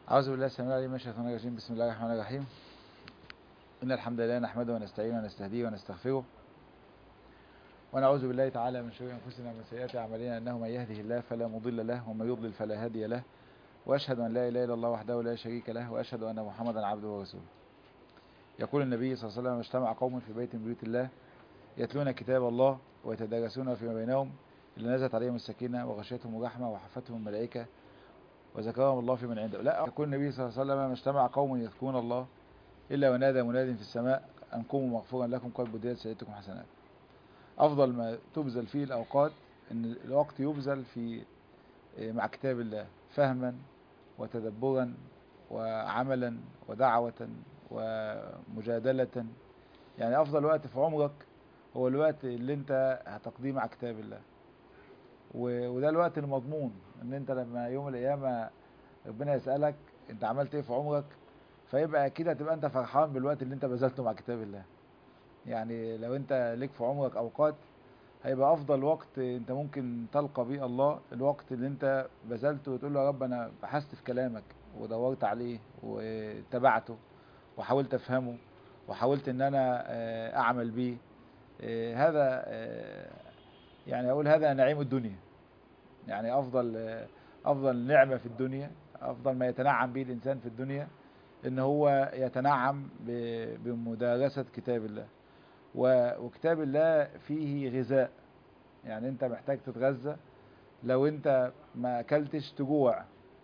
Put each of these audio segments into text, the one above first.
أعوذ بالله السميع العليم من الشيطان الرجيم بسم الله الرحمن الرحيم إن الحمد لله نحمده ونستعينه ونستهديه ونستغفره ونعوذ بالله تعالى من شرور أنفسنا ومن سيئات أعمالنا إنه من يهده الله فلا مضل له ومن يضلل فلا هادي له وأشهد أن لا إله إلا الله وحده لا شريك له وأشهد أن محمدا عبده ورسوله يقول النبي صلى الله عليه وسلم اجتمع قوم في بيت من بيوت الله يتلون كتاب الله ويتدارسونه فيما بينهم إلا نزلت عليهم السكينة وغشيتهم الرحمة وحفتهم الملائكة وذكرهم الله في من عنده لا يقول النبي صلى الله عليه وسلم اجتمع قوم يذكرون الله إلا ونادى مناد في السماء أن قوموا مغفورا لكم قد بدلت سيئتكم حسنات أفضل ما تبذل فيه الأوقات أن الوقت يبذل في مع كتاب الله فهما وتدبرا وعملا ودعوة ومجادلة يعني أفضل وقت في عمرك هو الوقت اللي انت هتقضيه مع كتاب الله وده الوقت المضمون ان انت لما يوم القيامة ربنا يسألك انت عملت ايه في عمرك فيبقى اكيد هتبقى انت فرحان بالوقت اللي انت بذلته مع كتاب الله يعني لو انت ليك في عمرك اوقات هيبقى افضل وقت انت ممكن تلقى بيه الله الوقت اللي انت بذلته وتقول له يا رب انا بحثت في كلامك ودورت عليه وتبعته وحاولت افهمه وحاولت ان انا اعمل بيه هذا يعني اقول هذا نعيم الدنيا يعني افضل افضل نعمة في الدنيا افضل ما يتنعم به الانسان في الدنيا ان هو يتنعم بمدارسة كتاب الله وكتاب الله فيه غذاء يعني انت محتاج تتغذى لو انت ما اكلتش تجوع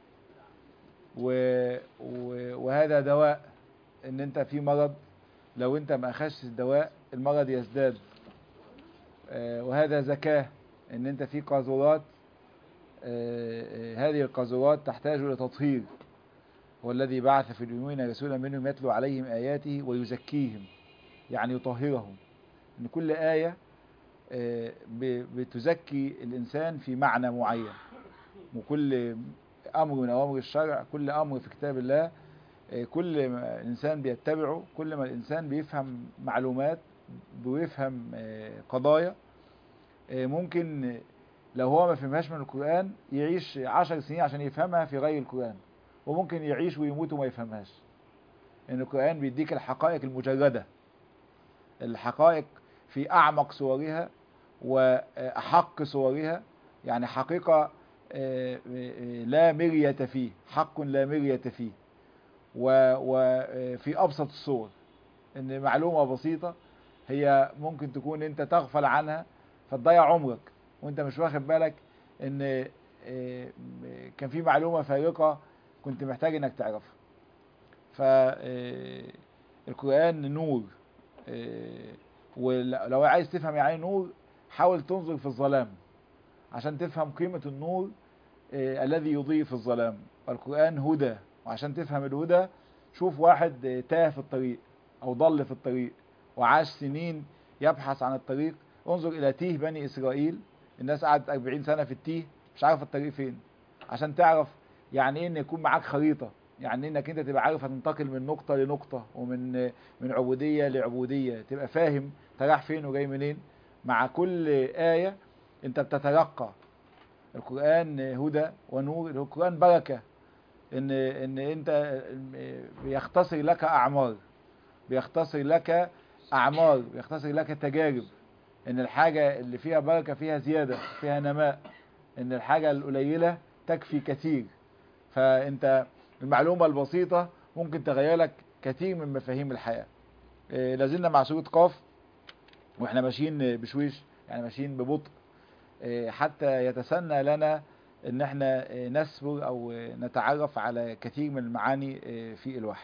وهذا دواء ان انت في مرض لو انت ما اخذتش الدواء المرض يزداد وهذا زكاة ان انت في قاذورات هذه القاذورات تحتاج الى تطهير هو الذي بعث في الأمين رسولا منهم يتلو عليهم آياته ويزكيهم يعني يطهرهم ان كل آية بتزكي الإنسان في معنى معين وكل أمر من أوامر الشرع كل أمر في كتاب الله كل ما الإنسان بيتبعه كل ما الإنسان بيفهم معلومات بيفهم قضايا ممكن لو هو ما فهمهاش من القرآن يعيش عشر سنين عشان يفهمها في غير القرآن وممكن يعيش ويموت وما يفهمهاش ان القرآن بيديك الحقائق المجردة الحقائق في أعمق صورها وأحق صورها يعني حقيقة لا مرية فيه حق لا مرية فيه وفي أبسط الصور ان معلومة بسيطة هي ممكن تكون انت تغفل عنها فتضيع عمرك وانت مش واخد بالك ان كان في معلومة فارقة كنت محتاج انك تعرفها فالقرآن نور ولو عايز تفهم يعني نور حاول تنظر في الظلام عشان تفهم قيمة النور الذي يضيء في الظلام القرآن هدى وعشان تفهم الهدى شوف واحد تاه في الطريق او ضل في الطريق وعاش سنين يبحث عن الطريق انظر الى تيه بني اسرائيل الناس قعدت 40 سنة في التيه مش عارف الطريق فين عشان تعرف يعني ايه ان يكون معاك خريطة يعني انك انت تبقى عارف هتنتقل من نقطة لنقطة ومن من عبودية لعبودية تبقى فاهم انت رايح فين وجاي منين مع كل آية انت بتتلقى القرآن هدى ونور القرآن بركة ان ان انت بيختصر لك اعمار بيختصر لك اعمار بيختصر لك تجارب ان الحاجة اللي فيها بركة فيها زيادة فيها نماء ان الحاجة القليلة تكفي كثير فانت المعلومة البسيطة ممكن تغير لك كثير من مفاهيم الحياة إيه لازلنا مع سورة قاف واحنا ماشيين بشويش يعني ماشيين ببطء إيه حتى يتسنى لنا ان احنا نسبر او نتعرف على كثير من المعاني في الوحي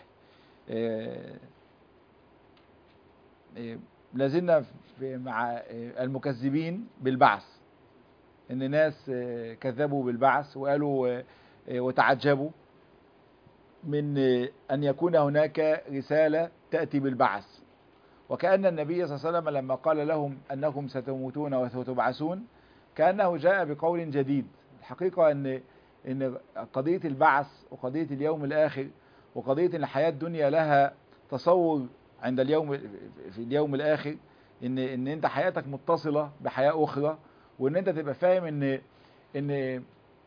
إيه لازلنا مع المكذبين بالبعث ان ناس كذبوا بالبعث وقالوا وتعجبوا من ان يكون هناك رسالة تأتي بالبعث وكأن النبي صلى الله عليه وسلم لما قال لهم انكم ستموتون وستبعثون كأنه جاء بقول جديد الحقيقة ان ان قضية البعث وقضية اليوم الاخر وقضية ان الحياة الدنيا لها تصور عند اليوم في اليوم الاخر ان ان انت حياتك متصلة بحياة اخرى وان انت تبقى فاهم ان ان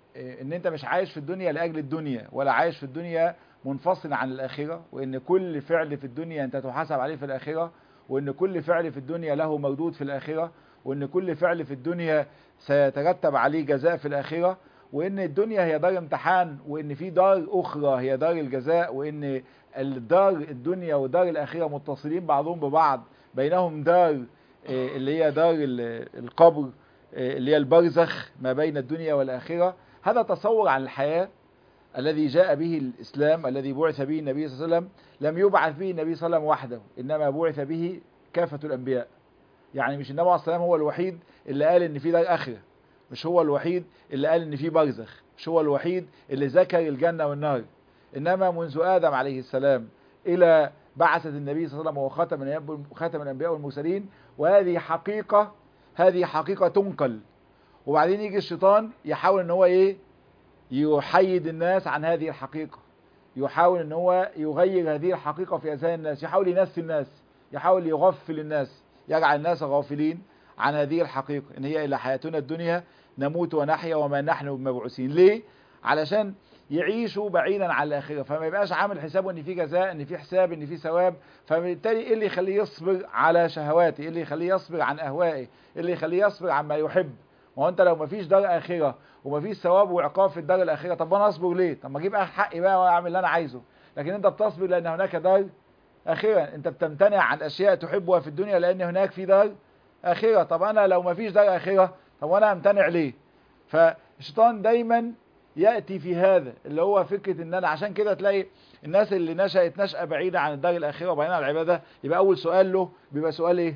ان انت مش عايش في الدنيا لاجل الدنيا ولا عايش في الدنيا منفصل عن الاخره وان كل فعل في الدنيا انت تحاسب عليه في الاخره وان كل فعل في الدنيا له مردود في الاخره وان كل فعل في الدنيا سيترتب عليه جزاء في الاخره وان الدنيا هي دار امتحان وان في دار اخرى هي دار الجزاء وان الدار الدنيا ودار الاخره متصلين بعضهم ببعض بينهم دار اللي هي دار القبر اللي هي البرزخ ما بين الدنيا والاخره هذا تصور عن الحياه الذي جاء به الاسلام الذي بعث به النبي صلى الله عليه وسلم لم يبعث به النبي صلى الله عليه وسلم وحده انما بعث به كافه الانبياء يعني مش النبي عليه الصلاه والسلام هو الوحيد اللي قال ان في دار اخره مش هو الوحيد اللي قال ان في برزخ مش هو الوحيد اللي ذكر الجنه والنار انما منذ ادم عليه السلام الى بعثة النبي صلى الله عليه وسلم وهو خاتم خاتم الانبياء والمرسلين وهذه حقيقه هذه حقيقه تنقل وبعدين يجي الشيطان يحاول ان هو ايه يحيد الناس عن هذه الحقيقه يحاول ان هو يغير هذه الحقيقه في اذهان الناس يحاول ينسي الناس يحاول يغفل الناس يجعل الناس غافلين عن هذه الحقيقة إن هي إلى حياتنا الدنيا نموت ونحيا وما نحن بمبعوثين ليه؟ علشان يعيشوا بعيدا عن الآخرة فما يبقاش عامل حسابه إن في جزاء إن في حساب إن في ثواب فبالتالي إيه اللي يخليه يصبر على شهواته إيه اللي يخليه يصبر عن أهوائه إيه اللي يخليه يصبر عن ما يحب ما هو أنت لو ما فيش دار آخرة وما فيش ثواب وعقاب في الدار الآخرة طب أنا أصبر ليه؟ طب ما أجيب حقي بقى وأعمل اللي أنا عايزه لكن أنت بتصبر لأن هناك دار آخرة أنت بتمتنع عن أشياء تحبها في الدنيا لأن هناك في دار آخرة طب أنا لو ما فيش دار آخرة طب أنا أمتنع ليه فالشيطان دايما يأتي في هذا اللي هو فكرة ان انا عشان كده تلاقي الناس اللي نشأت نشأة بعيدة عن الدار الآخرة وبعيدة عن العبادة يبقى أول سؤال له بيبقى سؤال إيه؟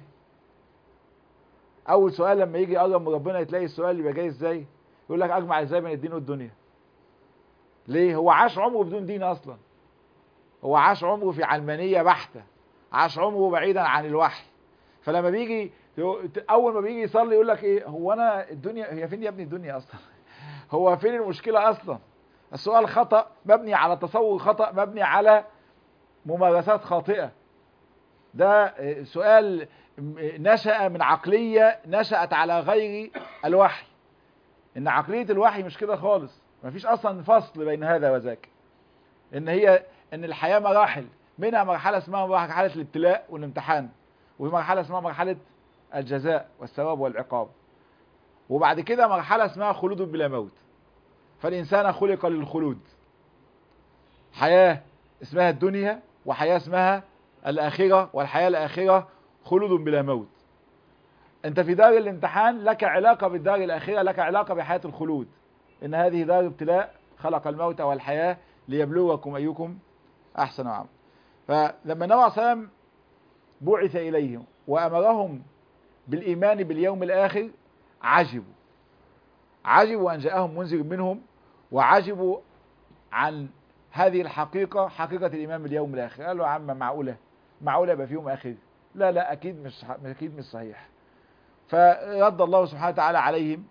أول سؤال لما يجي يقرب من ربنا تلاقي السؤال يبقى جاي إزاي؟ يقول لك أجمع إزاي بين الدين والدنيا؟ ليه؟ هو عاش عمره بدون دين أصلا هو عاش عمره في علمانية بحتة عاش عمره بعيدا عن الوحي فلما بيجي اول ما بيجي يصلي يقول لك ايه هو انا الدنيا هي فين يا ابني الدنيا اصلا هو فين المشكله اصلا السؤال خطا مبني على تصور خطا مبني على ممارسات خاطئه ده سؤال نشأ من عقلية نشأت على غير الوحي ان عقلية الوحي مش كده خالص مفيش اصلا فصل بين هذا وذاك ان هي ان الحياة مراحل منها مرحلة اسمها مرحلة الابتلاء والامتحان وفي مرحلة اسمها مرحلة الجزاء والثواب والعقاب وبعد كده مرحلة اسمها خلود بلا موت فالإنسان خلق للخلود حياة اسمها الدنيا وحياة اسمها الآخرة والحياة الآخرة خلود بلا موت انت في دار الامتحان لك علاقة بالدار الآخرة لك علاقة بحياة الخلود ان هذه دار ابتلاء خلق الموت والحياة ليبلوكم أيكم أحسن عمل فلما النبي صلى الله عليه وسلم بعث إليهم وأمرهم بالإيمان باليوم الآخر عجبوا عجبوا أن جاءهم منذر منهم وعجبوا عن هذه الحقيقة حقيقة الإيمان باليوم الآخر قالوا يا عم معقولة معقولة يبقى في يوم آخر لا لا أكيد مش أكيد مش صحيح فرد الله سبحانه وتعالى عليهم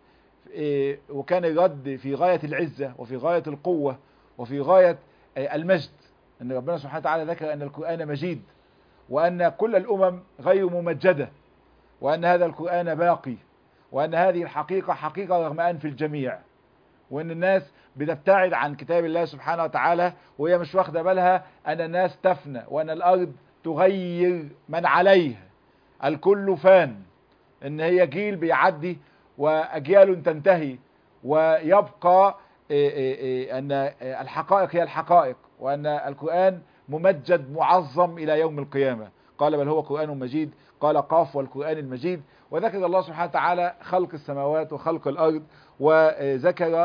وكان الرد في غاية العزة وفي غاية القوة وفي غاية المجد أن ربنا سبحانه وتعالى ذكر أن القرآن مجيد وأن كل الأمم غير ممجدة وأن هذا القرآن باقي وأن هذه الحقيقة حقيقة رغم أن في الجميع وأن الناس بتبتعد عن كتاب الله سبحانه وتعالى وهي مش واخدة بالها أن الناس تفنى وأن الأرض تغير من عليها الكل فان أن هي جيل بيعدي وأجيال تنتهي ويبقى أن الحقائق هي الحقائق وأن القرآن ممجد معظم إلى يوم القيامة قال بل هو قرآن مجيد قال قاف والقرآن المجيد وذكر الله سبحانه وتعالى خلق السماوات وخلق الأرض وذكر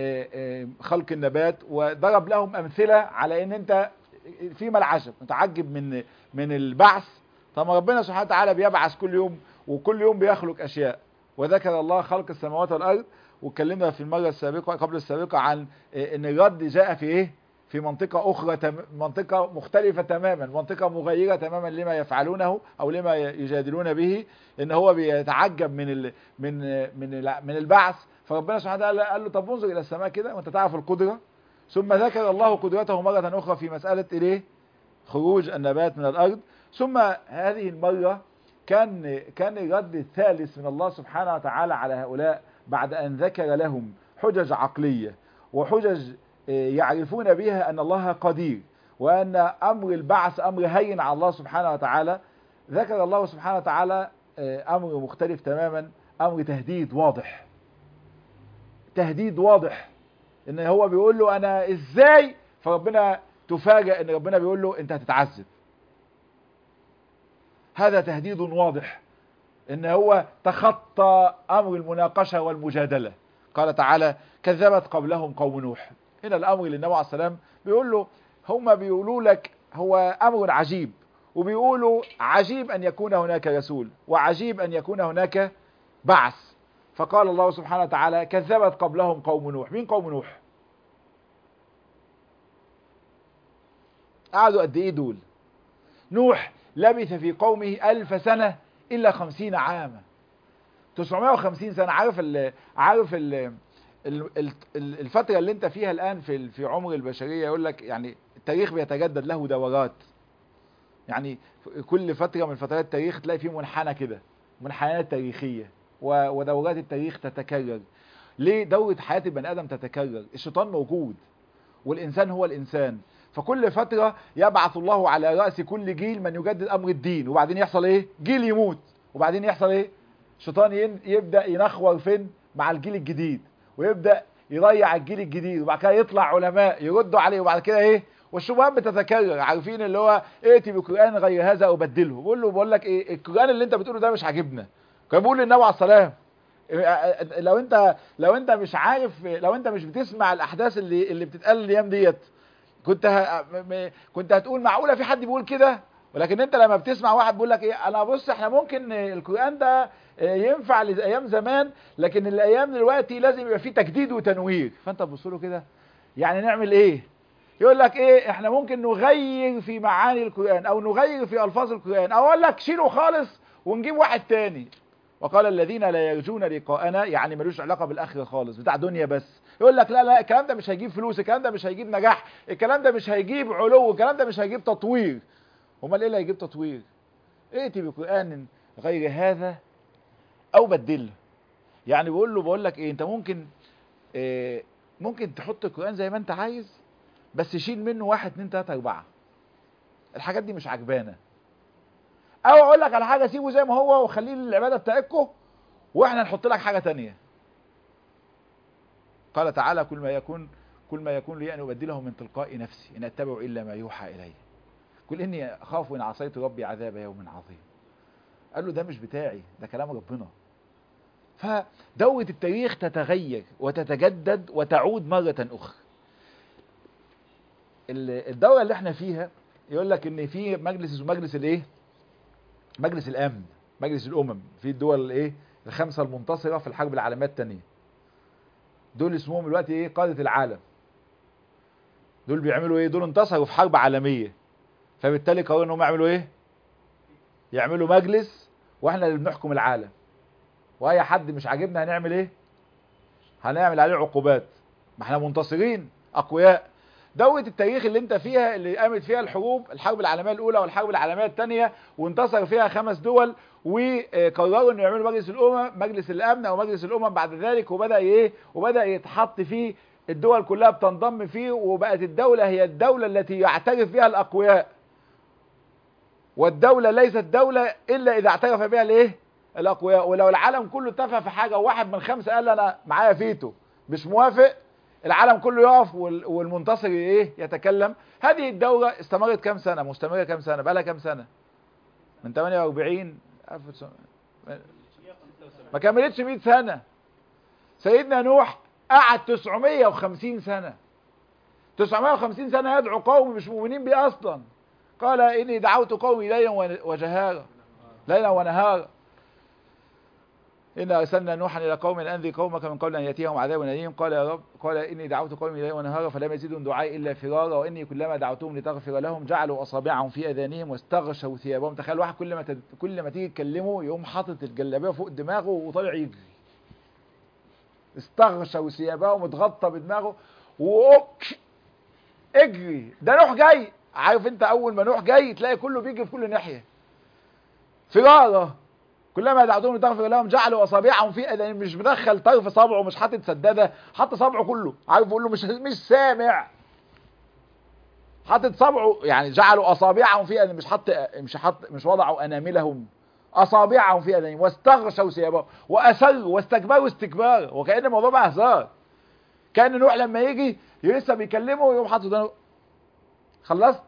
خلق النبات وضرب لهم أمثلة على أن أنت فيما العجب متعجب من من البعث طب ربنا سبحانه وتعالى بيبعث كل يوم وكل يوم بيخلق أشياء وذكر الله خلق السماوات والأرض واتكلمنا في المرة السابقة قبل السابقة عن ان الرد جاء في ايه في منطقة أخرى تم... منطقة مختلفة تماما منطقة مغيرة تماما لما يفعلونه أو لما يجادلون به إن هو بيتعجب من ال... من من ال... من البعث فربنا سبحانه وتعالى قال له طب انظر إلى السماء كده وأنت تعرف القدرة ثم ذكر الله قدرته مرة أخرى في مسألة إليه خروج النبات من الأرض ثم هذه المرة كان كان الرد الثالث من الله سبحانه وتعالى على هؤلاء بعد أن ذكر لهم حجج عقلية وحجج يعرفون بها أن الله قدير وأن أمر البعث أمر هين على الله سبحانه وتعالى ذكر الله سبحانه وتعالى أمر مختلف تماما أمر تهديد واضح تهديد واضح ان هو بيقول له انا ازاي فربنا تفاجئ ان ربنا بيقول له انت هتتعذب هذا تهديد واضح ان هو تخطى امر المناقشة والمجادلة قال تعالى كذبت قبلهم قوم نوح هنا الامر للنبي عليه السلام بيقول له هم بيقولوا لك هو امر عجيب وبيقولوا عجيب ان يكون هناك رسول وعجيب ان يكون هناك بعث فقال الله سبحانه وتعالى كذبت قبلهم قوم نوح مين قوم نوح قعدوا قد ايه دول نوح لبث في قومه ألف سنة إلا خمسين عاما 950 سنة عارف ال عارف ال الفترة اللي انت فيها الآن في في عمر البشرية يقول لك يعني التاريخ بيتجدد له دورات يعني كل فترة من فترات التاريخ تلاقي فيه منحنى كده منحنيات تاريخية ودورات التاريخ تتكرر ليه دورة حياة البني آدم تتكرر الشيطان موجود والإنسان هو الإنسان فكل فترة يبعث الله على رأس كل جيل من يجدد أمر الدين وبعدين يحصل إيه جيل يموت وبعدين يحصل إيه الشيطان يبدأ ينخور فين مع الجيل الجديد ويبدأ يضيع الجيل الجديد وبعد كده يطلع علماء يردوا عليه وبعد كده ايه والشبهات بتتكرر عارفين اللي هو ائتي بقران غير هذا ابدله بقول له بقول لك ايه القران اللي انت بتقوله ده مش عاجبنا كان بيقول للنبي عليه السلام لو انت لو انت مش عارف لو انت مش بتسمع الاحداث اللي اللي بتتقال الايام ديت كنت ه... كنت هتقول معقوله في حد بيقول كده ولكن انت لما بتسمع واحد بيقول لك ايه انا بص احنا ممكن القران ده ينفع لايام زمان لكن الايام دلوقتي لازم يبقى فيه تجديد وتنوير فانت تبص له كده يعني نعمل ايه يقول لك ايه احنا ممكن نغير في معاني القران او نغير في الفاظ القران او اقول لك شيله خالص ونجيب واحد تاني وقال الذين لا يرجون لقاءنا يعني ملوش علاقه بالاخره خالص بتاع دنيا بس يقول لك لا لا الكلام ده مش هيجيب فلوس الكلام ده مش هيجيب نجاح الكلام ده مش هيجيب علو الكلام ده مش هيجيب تطوير امال ايه اللي هيجيب تطوير ائتي بقران غير هذا او بدله يعني بقول له بقول لك ايه انت ممكن إيه ممكن تحط القران زي ما انت عايز بس شيل منه واحد اتنين تلاته اربعه الحاجات دي مش عجبانه او اقول لك على حاجه سيبه زي ما هو وخليه للعباده بتاعتكم واحنا نحط لك حاجه تانية قال تعالى كل ما يكون كل ما يكون لي ان ابدله من تلقاء نفسي ان اتبع الا ما يوحى الي قل اني اخاف ان عصيت ربي عذاب يوم عظيم قال له ده مش بتاعي ده كلام ربنا فدورة التاريخ تتغير وتتجدد وتعود مرة أخرى الدورة اللي احنا فيها يقول لك ان في مجلس اسمه مجلس الايه مجلس الامن مجلس الامم في الدول الايه الخمسه المنتصره في الحرب العالميه الثانيه دول اسمهم دلوقتي ايه قاده العالم دول بيعملوا ايه دول انتصروا في حرب عالميه فبالتالي قرروا انهم يعملوا ايه يعملوا مجلس واحنا اللي بنحكم العالم واي حد مش عاجبنا هنعمل ايه هنعمل عليه عقوبات ما احنا منتصرين اقوياء دورة التاريخ اللي انت فيها اللي قامت فيها الحروب الحرب العالمية الاولى والحرب العالمية الثانية وانتصر فيها خمس دول وقرروا انه يعملوا مجلس الامم مجلس الامن او مجلس الامم بعد ذلك وبدأ ايه وبدأ يتحط فيه الدول كلها بتنضم فيه وبقت الدولة هي الدولة التي يعترف بها الاقوياء والدولة ليست دولة الا اذا اعترف بها الايه الاقوياء ولو العالم كله اتفق في حاجة وواحد من خمسة قال انا معايا فيتو مش موافق العالم كله يقف والمنتصر ايه يتكلم هذه الدورة استمرت كام سنة مستمرة كام سنة بقى لها كام سنة من 48 ما كملتش 100 سنة سيدنا نوح قعد 950 سنة 950 سنة يدعو قوم مش مؤمنين بيه اصلا قال اني دعوت قومي ليلا وجهارا ليلا ونهارا إنا أرسلنا نوحا إلى قوم أن أنذر قومك من قبل أن يأتيهم عذاب أليم قال يا رب قال إني دعوت قومي ليلا ونهارا فلم يزيدهم دعائي إلا فرارا وإني كلما دعوتهم لتغفر لهم جعلوا أصابعهم في أذانهم واستغشوا ثيابهم تخيل واحد كل ما تد... كل ما تيجي تكلمه يقوم حاطط الجلابية فوق دماغه وطالع يجري استغشوا ثيابهم اتغطى بدماغه وأوك اجري ده نوح جاي عارف انت اول ما نوح جاي تلاقي كله بيجي في كل ناحيه فرارة كلما دعوتهم لتغفر لهم جعلوا اصابعهم في اذانهم مش مدخل طرف صبعه مش حاطط سداده حاطط صبعه كله عارف بيقول له مش مش سامع حاطط صبعه يعني جعلوا اصابعهم في اذانهم مش حط مش حط مش وضعوا اناملهم اصابعهم في اذانهم واستغشوا ثيابهم واسروا واستكبروا استكبارا وكان الموضوع بقى هزار كان نوح لما يجي لسه بيكلمه ويقوم حاطط ودانه خلصت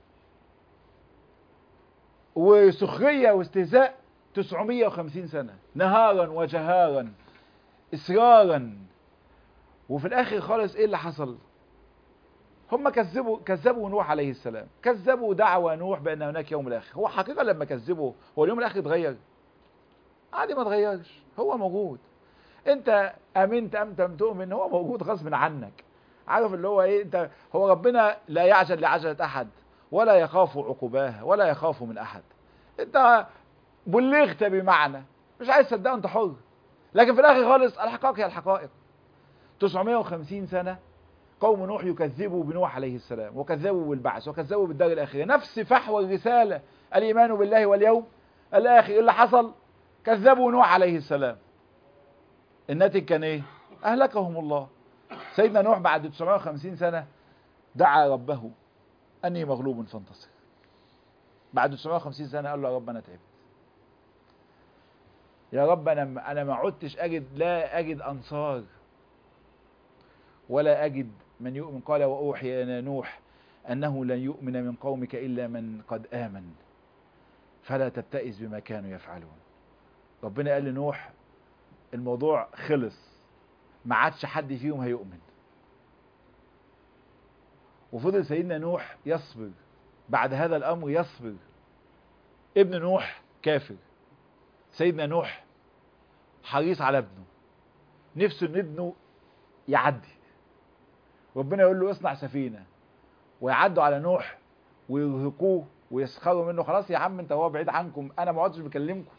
وسخريه واستهزاء 950 سنه نهارا وجهارا اصرارا وفي الاخر خالص ايه اللي حصل هم كذبوا كذبوا نوح عليه السلام كذبوا دعوى نوح بان هناك يوم الاخر هو حقيقه لما كذبوا هو اليوم الاخر اتغير عادي ما اتغيرش هو موجود انت امنت ام لم تؤمن هو موجود غصب عنك عارف اللي هو ايه انت هو ربنا لا يعجل لعجله احد ولا يخاف عقباه ولا يخاف من احد انت بلغت بمعنى مش عايز تصدقه انت حر لكن في الاخر خالص الحقائق هي الحقائق 950 سنه قوم نوح يكذبوا بنوح عليه السلام وكذبوا بالبعث وكذبوا بالدار الاخره نفس فحوى الرساله الايمان بالله واليوم الاخر اللي حصل كذبوا نوح عليه السلام الناتج كان ايه اهلكهم الله سيدنا نوح بعد 950 سنه دعا ربه اني مغلوب فانتصر بعد 950 سنه قال له يا رب انا تعبت يا رب انا انا ما عدتش اجد لا اجد انصار ولا اجد من يؤمن قال واوحي الى نوح انه لن يؤمن من قومك الا من قد امن فلا تبتئس بما كانوا يفعلون ربنا قال لنوح الموضوع خلص ما عادش حد فيهم هيؤمن وفضل سيدنا نوح يصبر بعد هذا الامر يصبر ابن نوح كافر سيدنا نوح حريص على ابنه نفسه ان ابنه يعدي ربنا يقول له اصنع سفينه ويعدوا على نوح ويرهقوه ويسخروا منه خلاص يا عم انت هو بعيد عنكم انا ما عدتش بكلمكم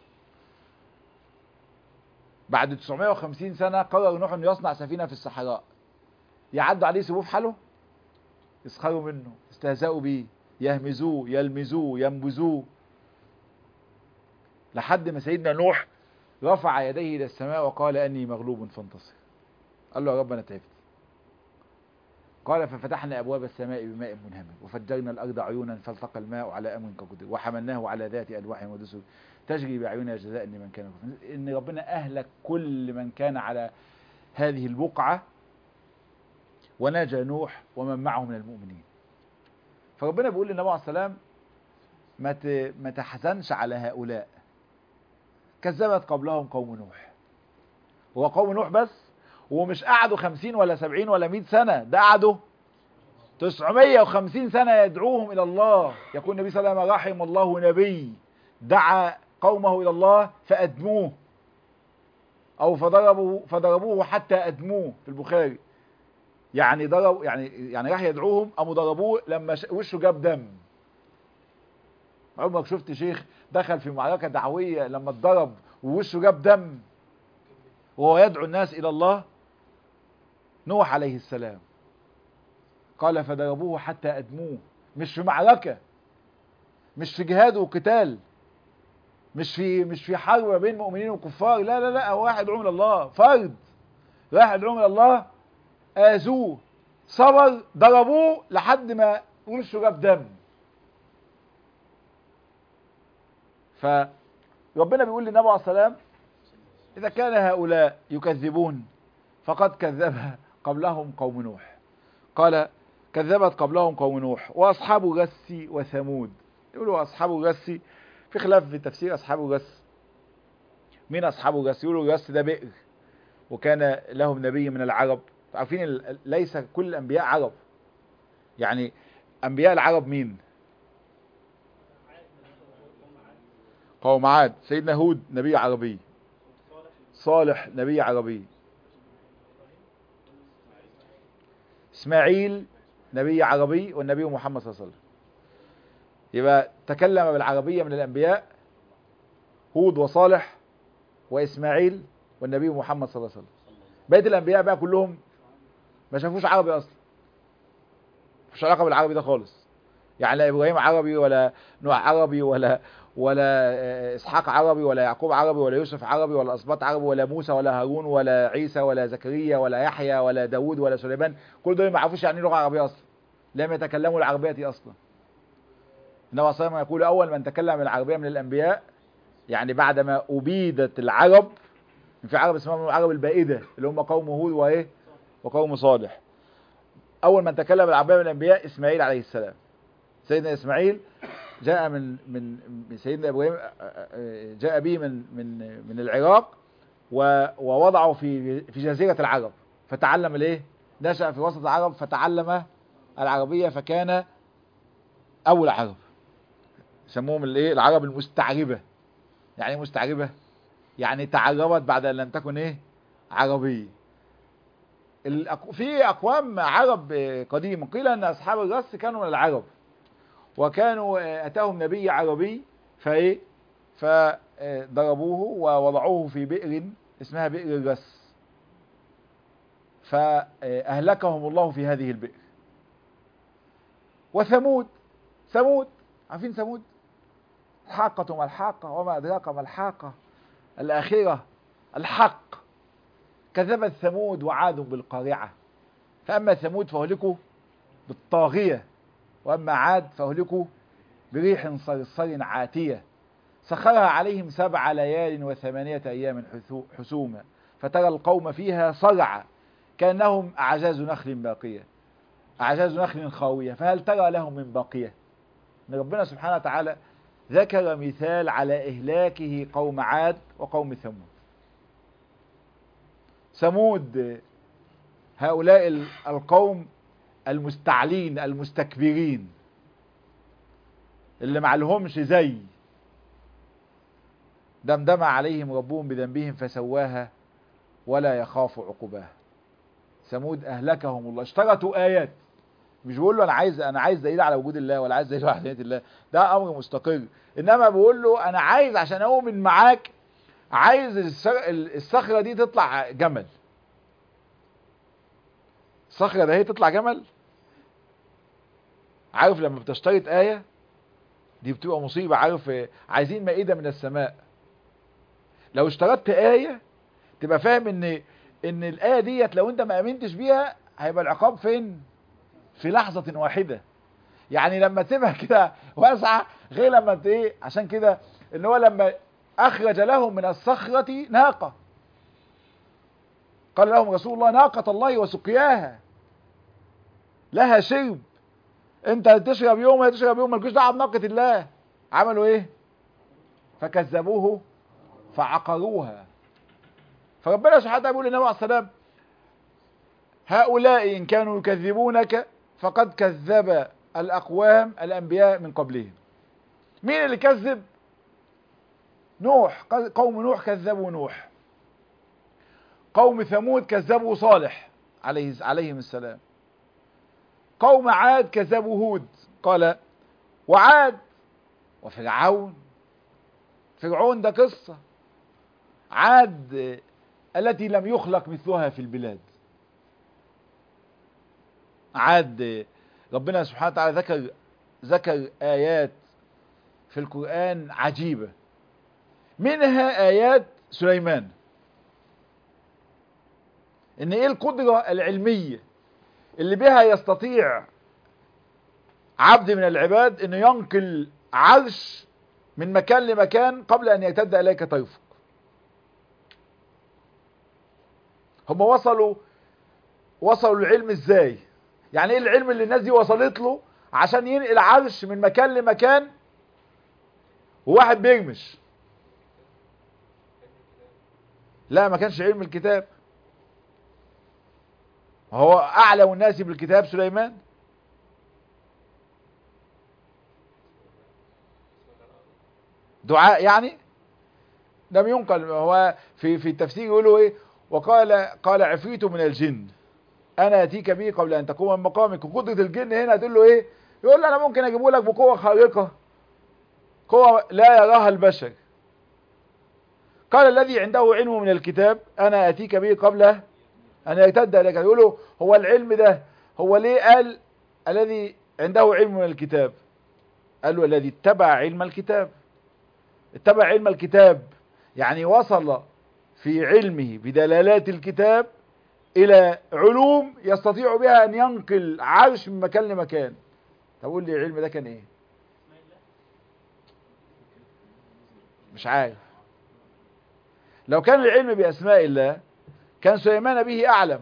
بعد 950 سنه قرر نوح انه يصنع سفينه في الصحراء يعدوا عليه يسيبوه في حاله يسخروا منه يستهزئوا بيه يهمزوه يلمزوه ينبذوه لحد ما سيدنا نوح رفع يديه الى السماء وقال اني مغلوب فانتصر قال له يا رب انا تعبت قال ففتحنا ابواب السماء بماء منهمر وفجرنا الارض عيونا فالتقى الماء على امر كقدر وحملناه على ذات الواح ودسر تجري باعيننا جزاء لمن كان كفر ان ربنا اهلك كل من كان على هذه البقعه ونجى نوح ومن معه من المؤمنين فربنا بيقول للنبي عليه السلام ما ما تحزنش على هؤلاء كذبت قبلهم قوم نوح هو قوم نوح بس ومش قعدوا خمسين ولا سبعين ولا مئة سنة ده قعدوا تسعمية وخمسين سنة يدعوهم إلى الله يقول النبي صلى الله عليه وسلم رحم الله نبي دعا قومه إلى الله فأدموه أو فضربوا فضربوه حتى أدموه في البخاري يعني ضرب يعني يعني راح يدعوهم قاموا ضربوه لما وشه جاب دم عمرك شفت شيخ دخل في معركة دعوية لما اتضرب ووشه جاب دم وهو يدعو الناس إلى الله نوح عليه السلام قال فضربوه حتى أدموه مش في معركة مش في جهاد وقتال مش في مش في حرب بين مؤمنين وكفار لا لا لا هو واحد يدعو الى الله فرد واحد يدعو الى الله اذوه صبر ضربوه لحد ما وشه جاب دم فربنا بيقول للنبي عليه السلام إذا كان هؤلاء يكذبون فقد كذب قبلهم قوم نوح قال كذبت قبلهم قوم نوح وأصحاب غس وثمود يقولوا أصحاب غس في خلاف في تفسير أصحاب غس مين أصحاب غس يقولوا غس ده بئر وكان لهم نبي من العرب عارفين ليس كل الأنبياء عرب يعني أنبياء العرب مين قوم عاد سيدنا هود نبي عربي صالح نبي عربي اسماعيل نبي عربي والنبي محمد صلى الله عليه وسلم يبقى تكلم بالعربية من الأنبياء هود وصالح وإسماعيل والنبي محمد صلى الله عليه وسلم بقية الأنبياء بقى كلهم ما شافوش عربي أصلا مش علاقة بالعربي ده خالص يعني لا إبراهيم عربي ولا نوح عربي ولا ولا آه، اسحاق عربي ولا يعقوب عربي ولا يوسف عربي ولا اسباط عربي ولا موسى ولا هارون ولا عيسى ولا زكريا ولا يحيى ولا داوود ولا سليمان كل دول ما يعرفوش يعني ايه لغه عربيه اصلا لم يتكلموا العربيه اصلا النبي صلى الله عليه وسلم يقول اول من تكلم العربيه من الانبياء يعني بعدما ابيدت العرب في عرب اسمهم العرب البائده اللي هم قوم هود وايه وقوم صالح اول من تكلم العربيه من الانبياء اسماعيل عليه السلام سيدنا اسماعيل جاء من من من سيدنا ابراهيم جاء به من من من العراق و- ووضعه في في جزيره العرب فتعلم الايه نشأ في وسط العرب فتعلم العربيه فكان اول العرب سموهم الايه العرب المستعربه يعني ايه مستعربه يعني تعربت بعد ان لم تكن ايه عربيه الأق- في اقوام عرب آه، قديما قيل ان اصحاب الرس كانوا من العرب وكانوا آه، اتاهم نبي عربي فايه فضربوه ووضعوه في بئر اسمها بئر الرس فاهلكهم الله في هذه البئر وثمود ثمود عارفين ثمود الحاقة ما الحاقة وما أدراك ما الحاقة الآخرة الحق كذبت ثمود وعاد بالقارعة فأما ثمود فأهلكوا بالطاغية وأما عاد فأهلكوا بريح صرصر عاتية سخرها عليهم سبع ليال وثمانية أيام حثو- حسوما فترى القوم فيها صرعى كأنهم أعجاز نخل باقية أعجاز نخل خاوية فهل ترى لهم من باقية إن ربنا سبحانه وتعالى ذكر مثال على إهلاكه قوم عاد وقوم ثمود ثمود هؤلاء ال- القوم المستعلين المستكبرين اللي معلهمش زي دمدم عليهم ربهم بذنبهم فسواها ولا يخاف عقباها ثمود اهلكهم الله اشترطوا ايات مش بيقول له انا عايز انا عايز دليل على وجود الله ولا عايز دليل على وحدانيه الله ده امر مستقر انما بيقول له انا عايز عشان اؤمن معاك عايز الصخ- الصخره دي تطلع جمل الصخره ده هي تطلع جمل عارف لما بتشترط ايه دي بتبقى مصيبه عارف آه، عايزين مائده من السماء لو اشترطت ايه تبقى فاهم ان ان الايه ديت لو انت ما امنتش بيها هيبقى العقاب فين في لحظه واحده يعني لما تسيبها كده واسعه غير لما ت- ايه عشان كده ان هو لما اخرج لهم من الصخره ناقه قال لهم رسول الله ناقه الله وسقياها لها شرب انت تشرب يوم وهي تشرب يوم مالكوش دعوه بناقه الله عملوا ايه فكذبوه فعقروها فربنا سبحانه وتعالى بيقول للنبي عليه السلام هؤلاء إن كانوا يكذبونك فقد كذب الأقوام الأنبياء من قبلهم مين اللي كذب نوح قوم نوح كذبوا نوح قوم ثمود كذبوا صالح عليه عليهم السلام قوم عاد كذبوا هود قال وعاد وفرعون فرعون ده قصة عاد التي لم يخلق مثلها في البلاد عاد ربنا سبحانه وتعالى ذكر ذكر آيات في القرآن عجيبة منها آيات سليمان إن إيه القدرة العلمية اللي بها يستطيع عبد من العباد إنه ينقل عرش من مكان لمكان قبل أن يرتد إليك طرفك هم وصلوا وصلوا العلم ازاي يعني ايه العلم اللي الناس دي وصلت له عشان ينقل عرش من مكان لمكان وواحد بيرمش لا ما كانش علم الكتاب هو اعلم الناس بالكتاب سليمان دعاء يعني لم ينقل هو في في التفسير يقولوا ايه وقال قال عفريت من الجن انا اتيك به قبل ان تقوم من مقامك وقدره الجن هنا تقول له ايه يقول له انا ممكن اجيبه لك بقوه خارقه قوه لا يراها البشر قال الذي عنده علم من الكتاب انا اتيك به قبل ان يرتد اليك يقول له هو العلم ده هو ليه قال الذي عنده علم من الكتاب قال له الذي اتبع علم الكتاب اتبع علم الكتاب يعني وصل في علمه بدلالات الكتاب الى علوم يستطيع بها ان ينقل عرش من مكان لمكان طب قول لي العلم ده كان ايه مش عارف لو كان العلم باسماء الله كان سليمان به اعلم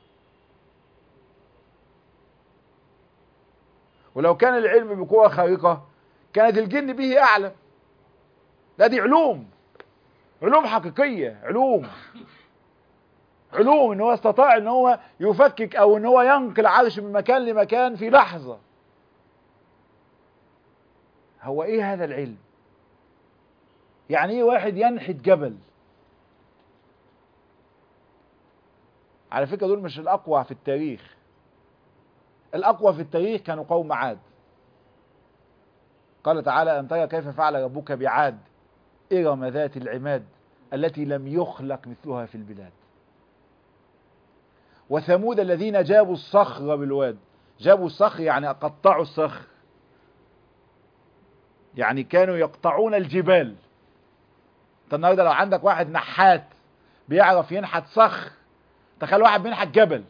ولو كان العلم بقوة خارقة كانت الجن به أعلم لا دي علوم علوم حقيقية علوم علوم ان هو استطاع ان هو يفكك او ان هو ينقل عرش من مكان لمكان في لحظة هو ايه هذا العلم يعني ايه واحد ينحت جبل على فكرة دول مش الاقوى في التاريخ الأقوى في التاريخ كانوا قوم عاد قال تعالى أن ترى كيف فعل ربك بعاد إرم ذات العماد التي لم يخلق مثلها في البلاد وثمود الذين جابوا الصخر بالواد جابوا الصخر يعني قطعوا الصخر يعني كانوا يقطعون الجبال انت النهارده لو عندك واحد نحات بيعرف ينحت صخر تخيل واحد بينحت جبل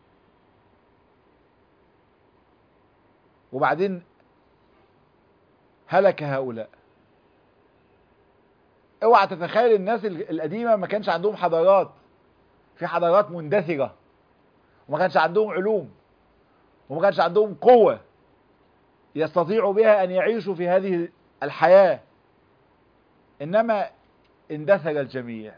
وبعدين هلك هؤلاء اوعى تتخيل الناس القديمه ما كانش عندهم حضارات في حضارات مندثره وما كانش عندهم علوم وما كانش عندهم قوه يستطيعوا بها ان يعيشوا في هذه الحياه انما اندثر الجميع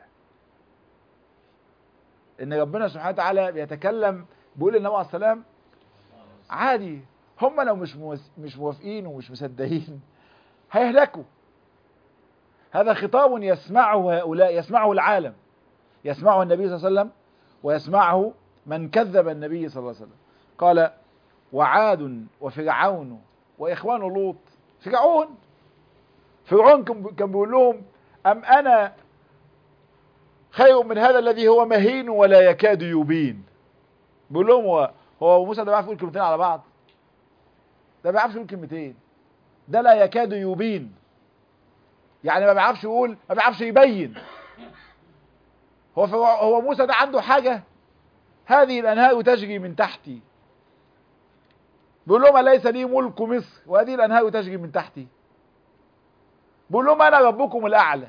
ان ربنا سبحانه وتعالى بيتكلم بيقول للنبي عليه السلام عادي هم لو مش مش موافقين ومش مصدقين هيهلكوا هذا خطاب يسمعه هؤلاء يسمعه العالم يسمعه النبي صلى الله عليه وسلم ويسمعه من كذب النبي صلى الله عليه وسلم قال وعاد وفرعون واخوان لوط فرعون فرعون كان بيقول لهم ام انا خير من هذا الذي هو مهين ولا يكاد يبين بيقول لهم هو هو موسى ده بيعرف يقول كلمتين على بعض ده ما بيعرفش يقول كلمتين ده لا يكاد يبين يعني ما بيعرفش يقول ما بيعرفش يبين هو هو موسى ده عنده حاجة هذه الأنهار تجري من تحتي بيقول لهم أليس لي ملك مصر وهذه الأنهار تجري من تحتي بيقول لهم أنا ربكم الأعلى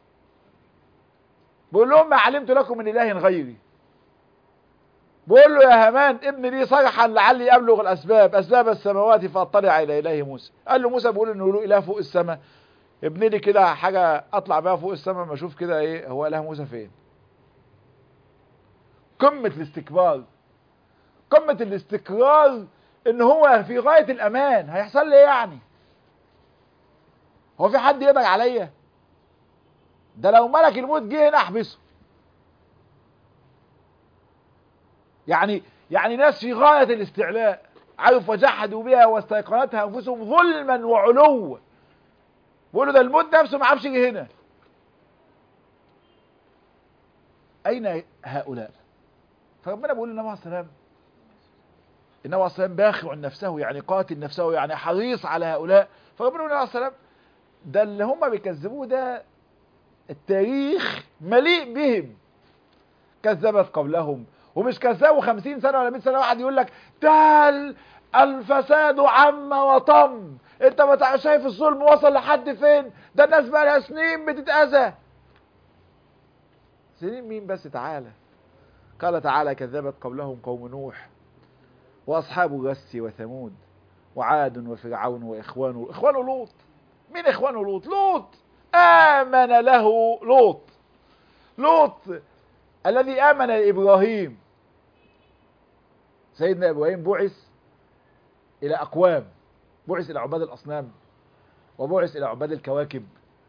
بيقول لهم ما علمت لكم من إله غيري بيقول له يا هامان ابن لي صرحا لعلي ابلغ الاسباب اسباب السماوات فاطلع الى اله موسى قال له موسى بيقول انه له اله فوق السماء ابن لي كده حاجه اطلع بيها فوق السماء ما اشوف كده ايه هو اله موسى فين قمه الاستكبار قمه الاستقرار ان هو في غايه الامان هيحصل لي ايه يعني هو في حد يقدر عليا ده لو ملك الموت جه هنا احبسه يعني يعني ناس في غاية الاستعلاء عارف وجحدوا بها واستيقنتها انفسهم ظلما وعلوا بيقولوا ده الموت نفسه ما عرفش يجي هنا اين هؤلاء فربنا بيقول للنبي عليه السلام النبي عليه السلام باخع نفسه يعني قاتل نفسه يعني حريص على هؤلاء فربنا بيقول عليه السلام ده اللي هم بيكذبوه ده التاريخ مليء بهم كذبت قبلهم ومش كذبوا خمسين سنة ولا 100 سنة واحد يقول لك ده الفساد عم وطم انت ما شايف الظلم وصل لحد فين ده الناس بقى لها سنين بتتأذى سنين مين بس تعالى قال تعالى كذبت قبلهم قوم نوح واصحاب الرس وثمود وعاد وفرعون واخوان اخوان لوط مين اخوان لوط لوط امن له لوط لوط الذي امن ابراهيم سيدنا ابراهيم بعث الى اقوام بعث الى عباد الاصنام وبعث الى عباد الكواكب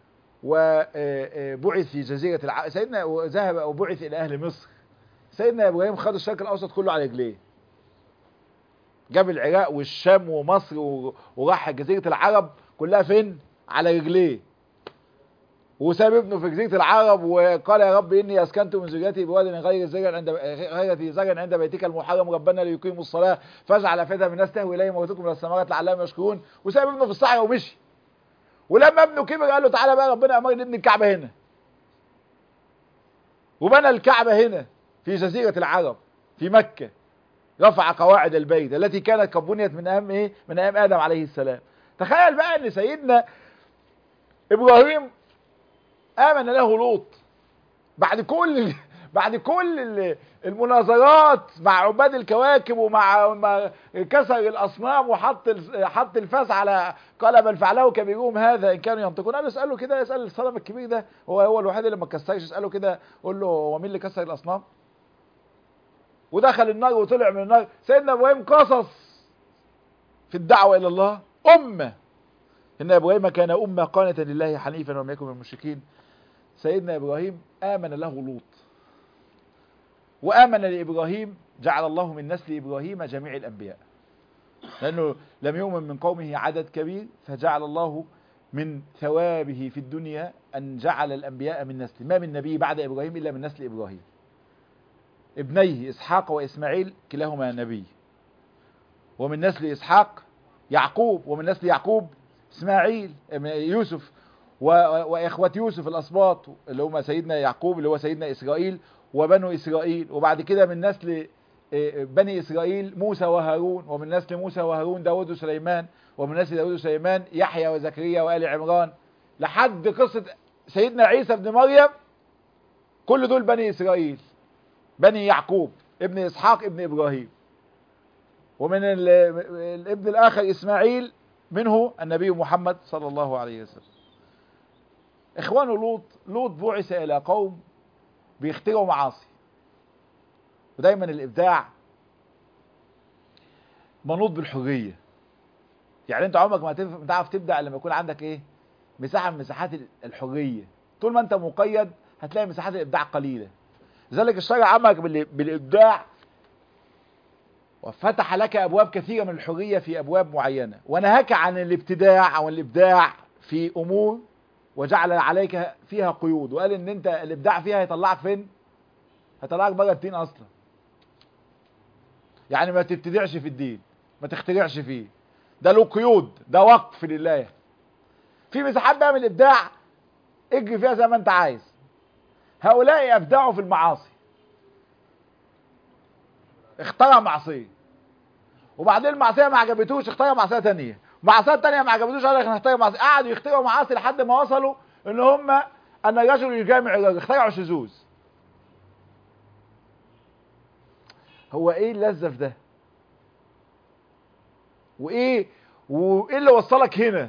وبعث في جزيرة الع... سيدنا ذهب وبعث الى اهل مصر سيدنا ابراهيم خد الشرق الاوسط كله على رجليه جاب العراق والشام ومصر وراح جزيرة العرب كلها فين على رجليه وساب ابنه في جزيرة العرب وقال يا رب إني أسكنت من زوجتي بواد غير زرع عند غير ذي زرع عند بيتك المحرم ربنا ليقيموا الصلاة فاجعل أفئدة من الناس تهوي إليهم وارزقهم من الثمرات لعلهم يشكرون وساب ابنه في الصحراء ومشي ولما ابنه كبر قال له تعالى بقى ربنا امرني ابني الكعبه هنا وبنى الكعبه هنا في جزيره العرب في مكه رفع قواعد البيت التي كانت قد بنيت من ايام ايه من ايام ادم عليه السلام تخيل بقى ان سيدنا ابراهيم امن له لوط بعد كل بعد كل المناظرات مع عباد الكواكب ومع مع كسر الاصنام وحط حط الفاس على قال بل فعله كبيرهم هذا ان كانوا ينطقون قال اساله كده اسال الصنم الكبير ده هو هو الوحيد اللي ما كسرش اساله كده قول له هو مين اللي كسر الاصنام ودخل النار وطلع من النار سيدنا ابراهيم قصص في الدعوه الى الله امه ان ابراهيم كان امه قانتا لله حنيفا ولم يكن من المشركين سيدنا ابراهيم امن له لوط وامن لابراهيم جعل الله من نسل ابراهيم جميع الانبياء لانه لم يؤمن من قومه عدد كبير فجعل الله من ثوابه في الدنيا ان جعل الانبياء من نسل ما من نبي بعد ابراهيم الا من نسل ابراهيم ابنيه اسحاق واسماعيل كلاهما نبي ومن نسل اسحاق يعقوب ومن نسل يعقوب اسماعيل يوسف واخوه يوسف الاسباط اللي هم سيدنا يعقوب اللي هو سيدنا اسرائيل وبنو اسرائيل وبعد كده من نسل بني اسرائيل موسى وهارون ومن نسل موسى وهارون داود وسليمان ومن نسل داود وسليمان يحيى وزكريا وآل عمران لحد قصة سيدنا عيسى ابن مريم كل دول بني اسرائيل بني يعقوب ابن اسحاق ابن ابراهيم ومن الابن الاخر اسماعيل منه النبي محمد صلى الله عليه وسلم اخوانه لوط لوط بعث الى قوم بيخترعوا معاصي ودايما الابداع منوط بالحريه يعني انت عمرك ما تعرف تبدع لما يكون عندك ايه مساحه من مساحات الحريه طول ما انت مقيد هتلاقي مساحات الابداع قليله لذلك الشرع عمرك بالابداع وفتح لك ابواب كثيره من الحريه في ابواب معينه ونهاك عن الابتداع او الابداع في امور وجعل عليك فيها قيود وقال ان انت الابداع فيها هيطلعك فين هيطلعك بره الدين اصلا يعني ما تبتدعش في الدين ما تخترعش فيه ده له قيود ده وقف لله في مساحات بقى من الابداع اجري فيها زي ما انت عايز هؤلاء ابدعوا في المعاصي اخترع معصيه وبعدين المعصيه ما عجبتوش اخترع معصيه تانية معصيه تانية ما عجبتوش قال لك هنخترع معصيه قعدوا يخترعوا معاصي لحد ما وصلوا ان هم ان الرجل يجامع الرجل اخترعوا شذوذ هو ايه اللذه في ده وايه وايه اللي وصلك هنا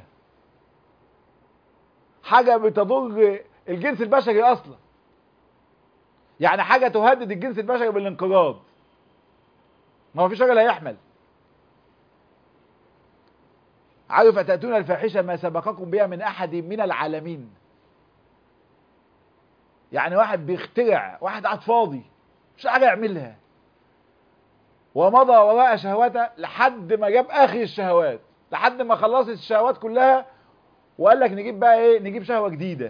حاجه بتضر الجنس البشري اصلا يعني حاجه تهدد الجنس البشري بالانقراض ما هو فيش راجل هيحمل عارف أتأتون الفاحشة ما سبقكم بها من أحد من العالمين يعني واحد بيخترع واحد قاعد فاضي مش حاجة يعملها ومضى وراء شهواته لحد ما جاب آخر الشهوات لحد ما خلصت الشهوات كلها وقال لك نجيب بقى ايه نجيب شهوة جديدة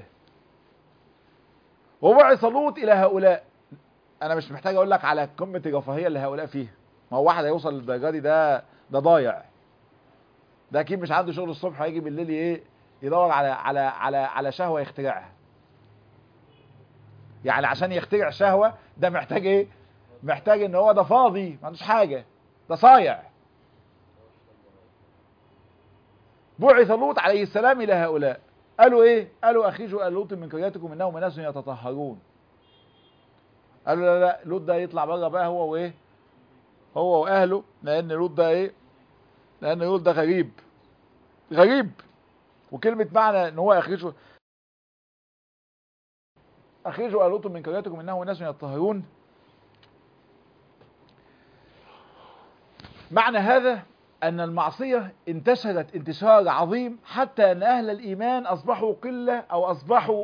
وبعث لوط إلى هؤلاء أنا مش محتاج أقول لك على قمة الرفاهية اللي هؤلاء فيها ما هو واحد هيوصل للدرجة دي ده ده ضايع ده اكيد مش عنده شغل الصبح هيجي بالليل ايه يدور على على على على شهوه يخترعها يعني عشان يخترع شهوه ده محتاج ايه محتاج ان هو ده فاضي ما عندوش حاجه ده صايع بعث لوط عليه السلام الى هؤلاء قالوا ايه قالوا اخرجوا ال لوط من قريتكم انهم ناس يتطهرون قالوا لا لا لوط ده يطلع بره بقى هو وايه هو واهله لان لوط ده ايه لان لوط ده غريب غريب وكلمة معنى ان هو اخرجوا اخرجوا ال لوط من قريتكم انه ناس يتطهرون معنى هذا ان المعصية انتشرت انتشار عظيم حتى ان اهل الايمان اصبحوا قلة او اصبحوا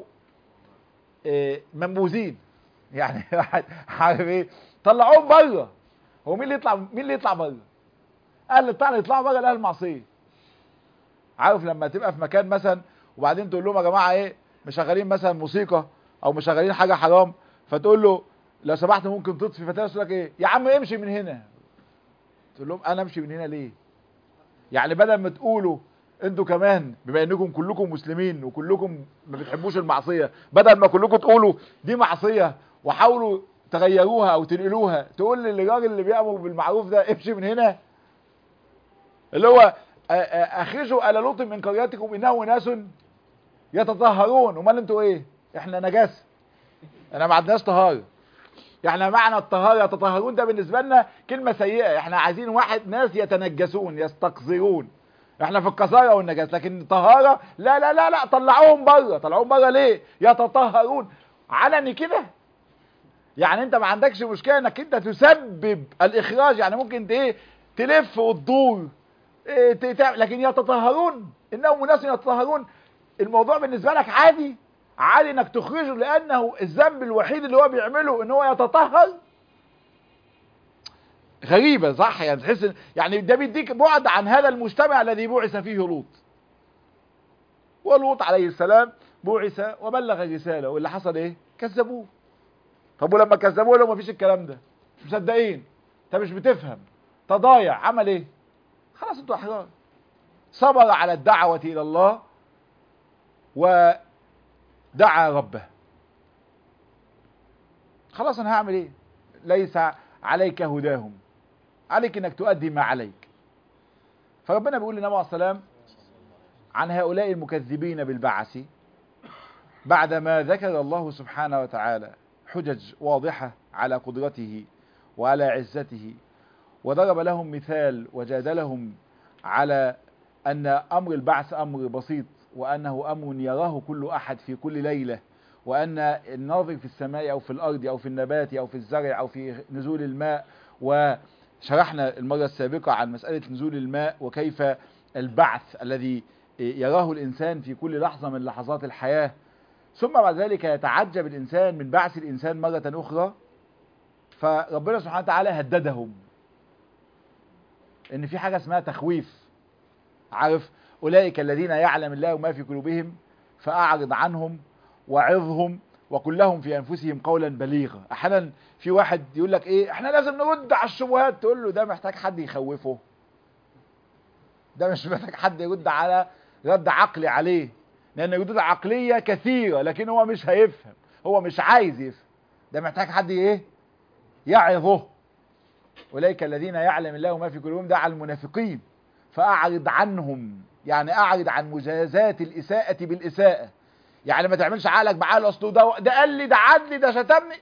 منبوذين يعني عارف ايه طلعوهم بره هو مين اللي يطلع مين اللي يطلع بره اهل الطعن يطلعوا بره الاهل المعصيه عارف لما تبقى في مكان مثلا وبعدين تقول لهم يا جماعه ايه مشغلين مثلا موسيقى او مشغلين حاجه حرام فتقول له لو سمحت ممكن تطفي فتلاقي يقول لك ايه يا عم امشي من هنا تقول لهم انا امشي من هنا ليه يعني بدل ما تقولوا انتوا كمان بما انكم كلكم مسلمين وكلكم ما بتحبوش المعصيه بدل ما كلكم تقولوا دي معصيه وحاولوا تغيروها او تنقلوها تقول للراجل اللي بيامر بالمعروف ده امشي من هنا اللي هو اخرجوا ال لوط من قريتكم انه ناس يتطهرون امال انتوا ايه احنا نجاسه احنا ما عندناش طهاره احنا معنى الطهاره يتطهرون ده بالنسبه لنا كلمه سيئه احنا عايزين واحد ناس يتنجسون يستقذرون احنا في القذاره والنجاسه لكن الطهاره لا لا لا لا طلعوهم بره طلعوهم بره ليه يتطهرون علني كده يعني انت ما عندكش مشكله انك انت تسبب الاخراج يعني ممكن ايه تلف وتدور إيه تعمل لكن يتطهرون انهم ناس يتطهرون الموضوع بالنسبه لك عادي عادي انك تخرجه لانه الذنب الوحيد اللي هو بيعمله ان هو يتطهر غريبه صح يعني تحس يعني ده بيديك بعد عن هذا المجتمع الذي بعث فيه لوط ولوط عليه السلام بعث وبلغ الرساله واللي حصل ايه كذبوه طب ولما كذبوه لو ما فيش الكلام ده مش مصدقين انت مش بتفهم تضايع عمل ايه خلاص انتوا احرار صبر على الدعوه الى الله ودعا ربه خلاص انا هعمل ايه ليس عليك هداهم عليك انك تؤدي ما عليك فربنا بيقول للنبي عليه السلام عن هؤلاء المكذبين بالبعث بعدما ذكر الله سبحانه وتعالى حجج واضحة على قدرته وعلى عزته وضرب لهم مثال وجادلهم على أن أمر البعث أمر بسيط وأنه أمر يراه كل أحد في كل ليلة وأن الناظر في السماء أو في الأرض أو في النبات أو في الزرع أو في نزول الماء وشرحنا المرة السابقة عن مسألة نزول الماء وكيف البعث الذي يراه الإنسان في كل لحظة من لحظات الحياة ثم بعد ذلك يتعجب الإنسان من بعث الإنسان مرة أخرى فربنا سبحانه وتعالى هددهم ان في حاجة اسمها تخويف عارف أولئك الذين يعلم الله ما في قلوبهم فأعرض عنهم وعظهم وقل لهم في أنفسهم قولا بليغا أحيانا في واحد يقول لك إيه إحنا لازم نرد على الشبهات تقول له ده محتاج حد يخوفه ده مش محتاج حد يرد على رد عقلي عليه لأن ردود عقلية كثيرة لكن هو مش هيفهم هو مش عايز يفهم ده محتاج حد إيه يعظه أولئك الذين يعلم الله ما في قلوبهم ده على المنافقين فأعرض عنهم يعني أعرض عن مجازات الإساءة بالإساءة يعني ما تعملش عقلك بعقل أصله ده ده قال لي ده عدلي ده شتمني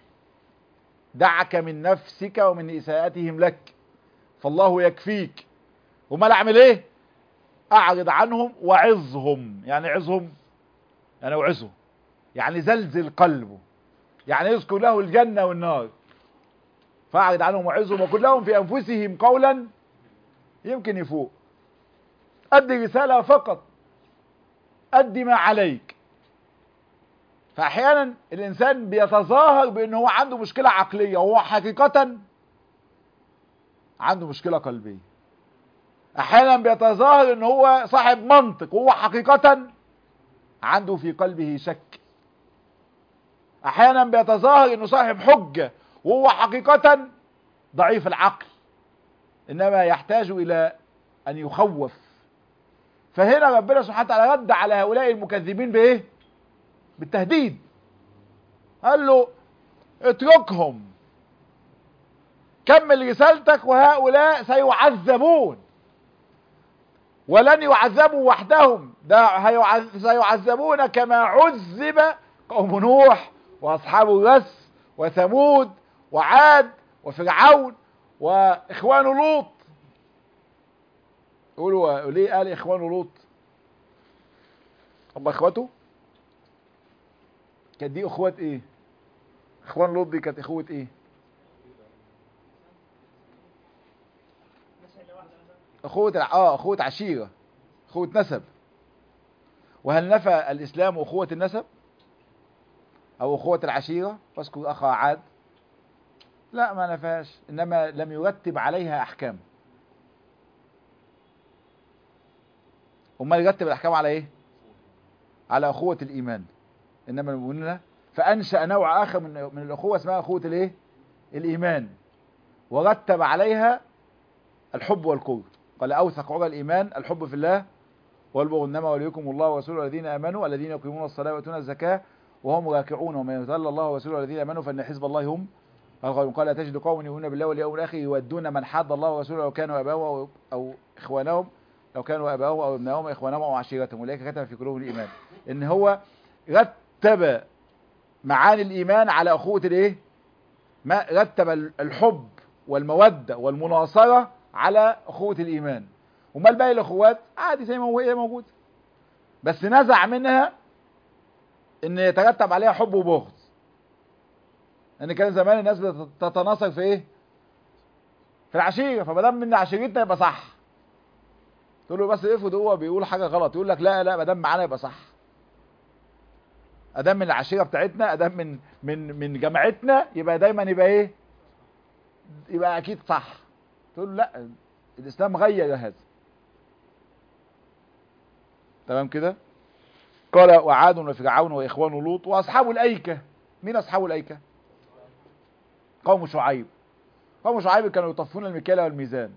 دعك من نفسك ومن إساءتهم لك فالله يكفيك وما أعمل إيه أعرض عنهم وعظهم يعني عظهم يعني وعظه يعني زلزل قلبه يعني يذكر له الجنة والنار فأعرض عنهم وعظهم وقل لهم في أنفسهم قولا يمكن يفوق أدي رسالة فقط أدي ما عليك فأحيانا الإنسان بيتظاهر بأنه هو عنده مشكلة عقلية وهو حقيقة عنده مشكلة قلبية أحيانا بيتظاهر أنه هو صاحب منطق وهو حقيقة عنده في قلبه شك أحيانا بيتظاهر أنه صاحب حجة وهو حقيقة ضعيف العقل إنما يحتاج إلى أن يخوف فهنا ربنا سبحانه وتعالى رد على هؤلاء المكذبين بإيه؟ بالتهديد قال له اتركهم كمل رسالتك وهؤلاء سيعذبون ولن يعذبوا وحدهم ده سيعذبون كما عذب قوم نوح واصحاب الرس وثمود وعاد وفرعون واخوان لوط يقولوا ليه قال اخوان لوط هم اخواته كانت دي اخوات ايه اخوان لوط دي كانت اخوة ايه اخوة اه اخوة عشيرة اخوة نسب وهل نفى الاسلام اخوة النسب او اخوة العشيرة واذكر اخا عاد لا ما نفاش انما لم يرتب عليها احكام امال يرتب الاحكام على ايه على اخوة الايمان انما المؤمنون فانشأ نوع اخر من من الاخوة اسمها اخوة الايه الايمان ورتب عليها الحب والكره قال اوثق عرى الايمان الحب في الله والبغوا انما وليكم الله ورسوله الذين امنوا الذين يقيمون الصلاه ويؤتون الزكاه وهم راكعون ومن يتولى الله ورسوله الذين امنوا فان حزب الله هم الغالبون قال لا تجد قوم يؤمنون بالله واليوم الاخر يودون من حاد الله ورسوله لو كانوا اباهم او اخوانهم لو كانوا اباهم او ابنائهم اخوانهم او عشيرتهم اولئك كتب في قلوبهم الايمان ان هو رتب معاني الايمان على اخوه الايه ما رتب الحب والموده والمناصره على اخوه الايمان امال باقي الاخوات عادي زي ما هو هي موجوده بس نزع منها ان يترتب عليها حب وبغض ان كان زمان الناس بتتناصر في ايه في العشيره فما دام من عشيرتنا يبقى صح تقول له بس افرض هو بيقول حاجه غلط يقول لك لا لا ما دام معانا يبقى صح ادام من العشيره بتاعتنا ادام من من من جماعتنا يبقى دايما يبقى ايه يبقى اكيد صح تقول له لا الاسلام غير هذا تمام كده قال وعاد وفرعون واخوان لوط واصحاب الايكه مين اصحاب الايكه قوم شعيب قوم شعيب كانوا يطفون المكيال والميزان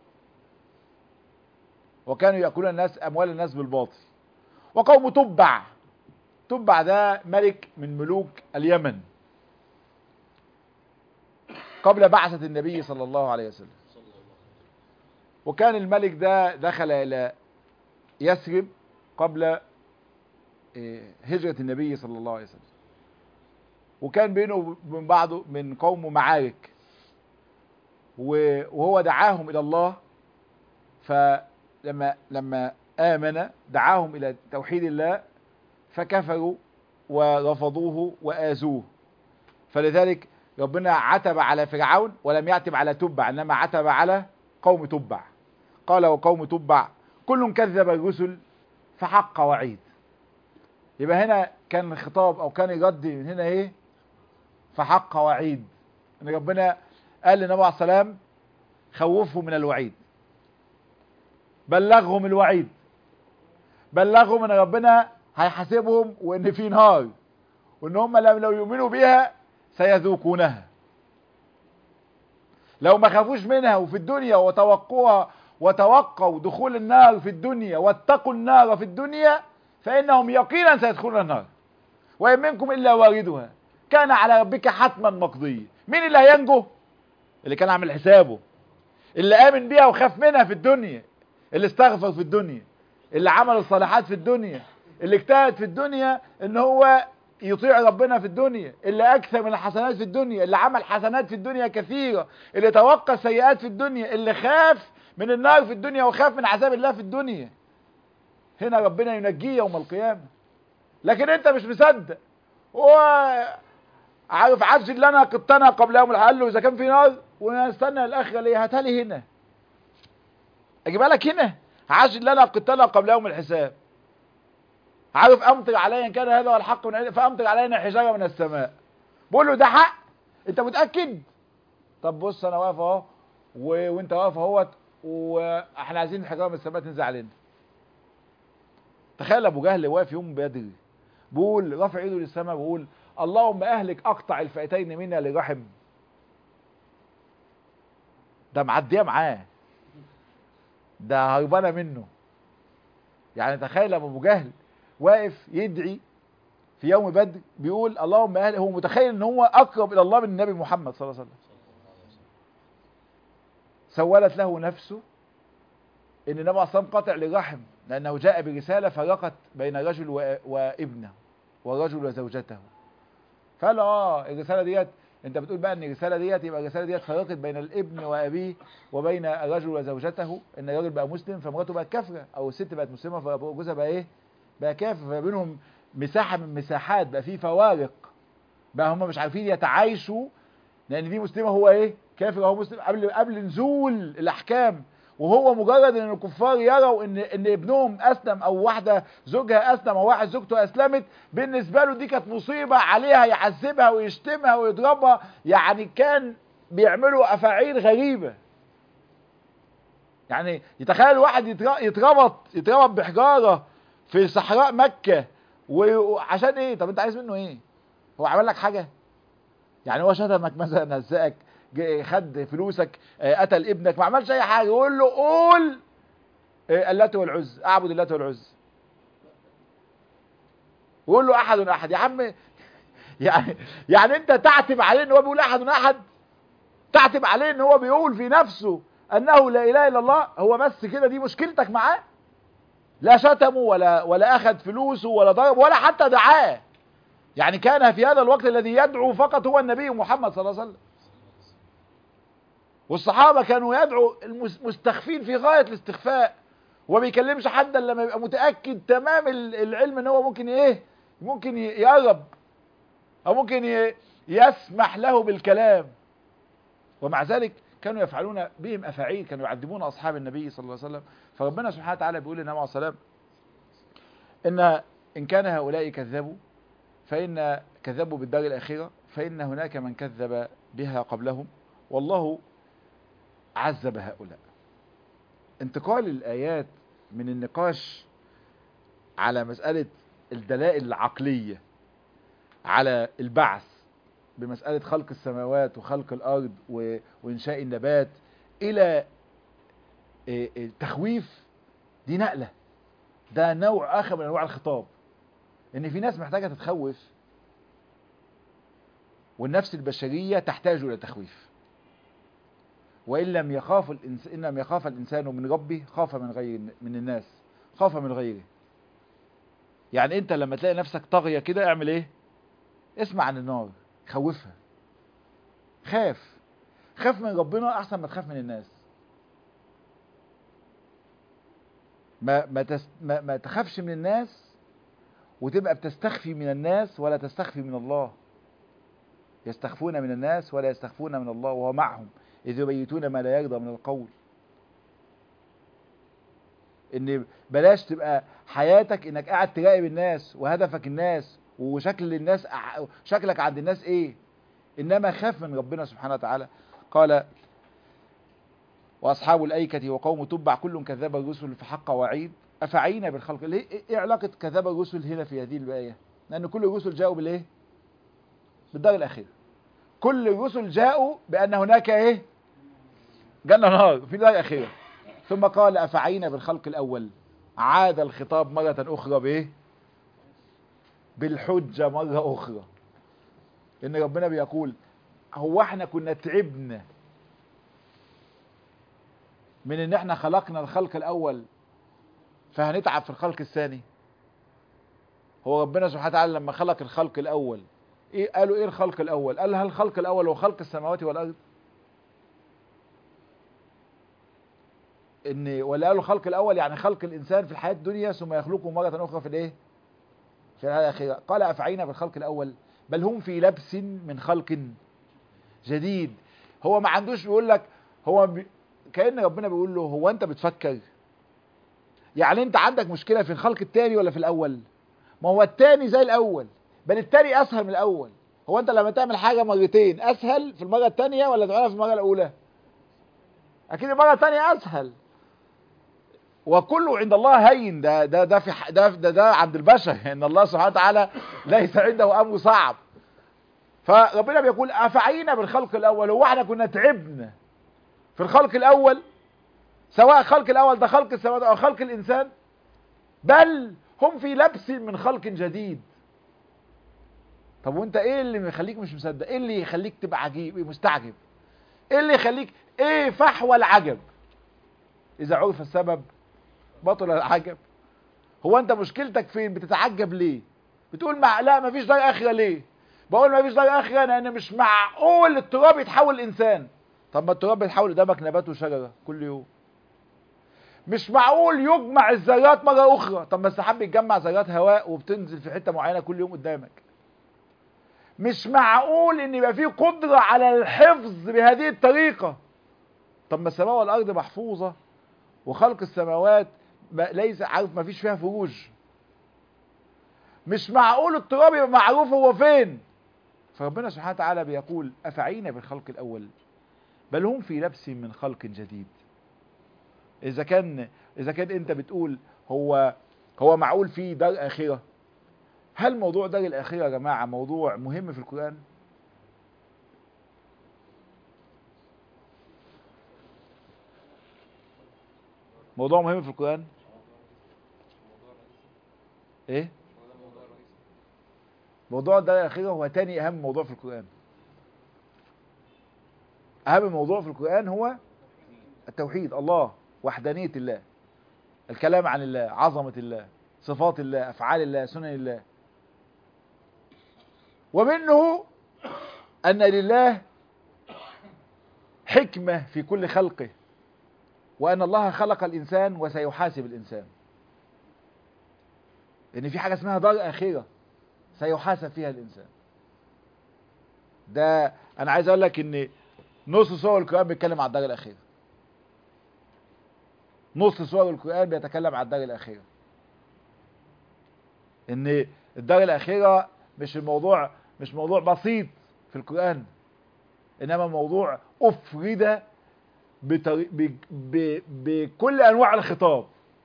وكانوا ياكلون الناس اموال الناس بالباطل وقوم تبع تبع ده ملك من ملوك اليمن قبل بعثة النبي صلى الله عليه وسلم وكان الملك ده دخل إلى يثرب قبل هجرة النبي صلى الله عليه وسلم وكان بينه وبين بعضه من قومه معارك وهو دعاهم إلى الله فلما لما آمن دعاهم إلى توحيد الله فكفروا ورفضوه وآذوه فلذلك ربنا عتب على فرعون ولم يعتب على تبع انما عتب على قوم تبع قال وقوم تبع كل كذب الرسل فحق وعيد يبقى هنا كان الخطاب او كان الرد من هنا ايه فحق وعيد ان ربنا قال للنبي عليه السلام خوفهم من الوعيد بلغهم الوعيد بلغهم ان ربنا هيحاسبهم وان في نار وان هم لو يؤمنوا بيها سيذوقونها لو ما خافوش منها وفي الدنيا وتوقوها وتوقوا دخول النار في الدنيا واتقوا النار في الدنيا فإنهم يقينا سيدخلون النار وإن منكم إلا واردها كان على ربك حتما مقضيا مين اللي هينجو اللي كان عامل حسابه اللي آمن بيها وخاف منها في الدنيا اللي استغفر في الدنيا اللي عمل الصالحات في الدنيا اللي اجتهد في الدنيا ان هو يطيع ربنا في الدنيا اللي اكثر من الحسنات في الدنيا اللي عمل حسنات في الدنيا كثيرة اللي توقع سيئات في الدنيا اللي خاف من النار في الدنيا وخاف من عذاب الله في الدنيا هنا ربنا ينجيه يوم القيامة لكن انت مش مصدق هو عارف عجل اللي انا قطنا قبل يوم قال له اذا كان في نار ونستنى الاخره ليه هاتها لي هنا اجيبها لك هنا عجل لنا قطنا قبل يوم الحساب عارف امطر عليا ان كان هذا هو الحق من عندي فامطر علينا حجاره من السماء بقول له ده حق انت متاكد طب بص انا واقف اهو و... وانت واقف اهوت واحنا عايزين حجاره من السماء تنزل علينا تخيل ابو جهل واقف يوم بدر بيقول رافع ايده للسماء بيقول اللهم اهلك اقطع الفئتين منا لرحم ده معديه معاه ده هربانه منه يعني تخيل ابو جهل واقف يدعي في يوم بدر بيقول اللهم اهل هو متخيل ان هو اقرب الى الله من النبي محمد صلى الله عليه وسلم سولت له نفسه ان النبي صلى الله قطع لرحم لانه جاء برساله فرقت بين رجل وابنه ورجل وزوجته فقال اه الرساله ديت انت بتقول بقى ان الرساله ديت يبقى الرساله ديت فرقت بين الابن وابيه وبين الرجل وزوجته ان الراجل بقى مسلم فمراته بقت كافره او الست بقت مسلمه فجوزها بقى ايه بقى كافر فبينهم مساحه من مساحات بقى في فوارق بقى هم مش عارفين يتعايشوا لان دي مسلمه هو ايه كافر هو مسلم قبل قبل نزول الاحكام وهو مجرد ان الكفار يروا ان ان ابنهم اسلم او واحده زوجها اسلم او واحد زوجته اسلمت بالنسبه له دي كانت مصيبه عليها يعذبها ويشتمها ويضربها يعني كان بيعملوا افاعيل غريبه يعني يتخيل واحد يتربط يتربط بحجاره في صحراء مكه وعشان ايه طب انت عايز منه ايه هو عمل لك حاجه يعني هو شتمك مثلا هزقك خد فلوسك قتل ابنك ما عملش اي حاجه يقول له قول إيه اللات والعز اعبد اللات والعز ويقول له احد احد يا عم يعني يعني انت تعتب عليه ان هو بيقول احد احد تعتب عليه ان هو بيقول في نفسه انه لا اله الا الله هو بس كده دي مشكلتك معاه لا شتمه ولا ولا اخذ فلوسه ولا ضرب ولا حتى دعاه يعني كان في هذا الوقت الذي يدعو فقط هو النبي محمد صلى الله عليه وسلم والصحابة كانوا يدعوا المستخفين في غاية الاستخفاء وما بيكلمش حد الا لما يبقى متأكد تمام العلم ان هو ممكن ايه ممكن يقرب او ممكن يسمح له بالكلام ومع ذلك كانوا يفعلون بهم افاعيل كانوا يعذبون اصحاب النبي صلى الله عليه وسلم فربنا سبحانه وتعالى بيقول للنبي عليه الصلاه ان ان كان هؤلاء كذبوا فان كذبوا بالدار الاخره فان هناك من كذب بها قبلهم والله عذب هؤلاء انتقال الايات من النقاش على مساله الدلائل العقليه على البعث بمسألة خلق السماوات وخلق الأرض وإنشاء النبات إلى التخويف دي نقلة ده نوع آخر من أنواع الخطاب إن في ناس محتاجة تتخوف والنفس البشرية تحتاج إلى تخويف وإن لم يخاف الإنسان إن لم يخاف الإنسان من ربه خاف من غير من الناس خاف من غيره يعني أنت لما تلاقي نفسك طاغية كده اعمل إيه؟ اسمع عن النار خوفها خاف خاف من ربنا احسن ما تخاف من الناس ما ما, تس ما ما تخافش من الناس وتبقى بتستخفي من الناس ولا تستخفي من الله يستخفون من الناس ولا يستخفون من الله وهو معهم إذ يبيتون ما لا يرضى من القول ان بلاش تبقى حياتك انك قاعد تراقب الناس وهدفك الناس وشكل الناس شكلك عند الناس ايه انما خاف من ربنا سبحانه وتعالى قال واصحاب الايكه وقوم تبع كل كذب الرسل فحق وعيد افعينا بالخلق ليه ايه علاقه كذب الرسل هنا في هذه الايه لان كل الرسل جاءوا بالايه بالدار الاخيره كل الرسل جاءوا بان هناك ايه جنه نار في الدار الاخيره ثم قال افعينا بالخلق الاول عاد الخطاب مره اخرى بايه بالحجة مرة أخرى إن ربنا بيقول هو احنا كنا تعبنا من إن احنا خلقنا الخلق الأول فهنتعب في الخلق الثاني هو ربنا سبحانه وتعالى لما خلق الخلق الأول إيه قالوا إيه الخلق الأول قال هل الخلق الأول هو خلق السماوات والأرض إن ولا قالوا الخلق الأول يعني خلق الإنسان في الحياة الدنيا ثم يخلقه مرة أخرى في الإيه في الآية الأخيرة قال أفعينا بالخلق الأول بل هم في لبس من خلق جديد هو ما عندوش بيقول لك هو بي... كأن ربنا بيقول له هو أنت بتفكر يعني أنت عندك مشكلة في الخلق الثاني ولا في الأول ما هو الثاني زي الأول بل الثاني أسهل من الأول هو أنت لما تعمل حاجة مرتين أسهل في المرة الثانية ولا تعملها في المرة الأولى أكيد المرة الثانية أسهل وكله عند الله هين ده ده ده في ده ده, ده عند البشر ان الله سبحانه وتعالى ليس عنده امر صعب فربنا بيقول افعينا بالخلق الاول هو احنا كنا تعبنا في الخلق الاول سواء الخلق الاول ده خلق السماوات او خلق الانسان بل هم في لبس من خلق جديد طب وانت ايه اللي يخليك مش مصدق ايه اللي يخليك تبقى عجيب مستعجب ايه اللي يخليك ايه فحوى العجب اذا عرف السبب بطل العجب هو انت مشكلتك فين بتتعجب ليه بتقول مع لا مفيش دار اخره ليه بقول مفيش دار اخره لان مش معقول التراب يتحول لانسان طب ما التراب بيتحول قدامك نبات وشجره كل يوم مش معقول يجمع الذرات مره اخرى طب ما السحاب بيتجمع ذرات هواء وبتنزل في حته معينه كل يوم قدامك مش معقول ان يبقى فيه قدره على الحفظ بهذه الطريقه طب ما السماء والارض محفوظه وخلق السماوات ليس عارف ما فيش فيها فروج مش معقول التراب يبقى معروف هو فين فربنا سبحانه وتعالى بيقول أفعينا بالخلق الأول بل هم في لبس من خلق جديد إذا كان إذا كان أنت بتقول هو هو معقول فيه دار آخرة هل موضوع دار الآخرة يا جماعة موضوع مهم في القرآن؟ موضوع مهم في القرآن ايه موضوع الدرجة الأخيرة هو تاني أهم موضوع في القرآن أهم موضوع في القرآن هو التوحيد الله وحدانية الله الكلام عن الله عظمة الله صفات الله أفعال الله سنن الله ومنه أن لله حكمة في كل خلقه وأن الله خلق الإنسان وسيحاسب الإنسان إن في حاجة اسمها دار آخرة سيحاسب فيها الإنسان ده أنا عايز أقول لك إن نص سور القرآن بيتكلم عن الدار الأخيرة نص سور القرآن بيتكلم عن الدار الأخيرة إن الدار الأخيرة مش الموضوع مش موضوع بسيط في القرآن إنما موضوع أفرد بطريق ب... ب... بكل أنواع الخطاب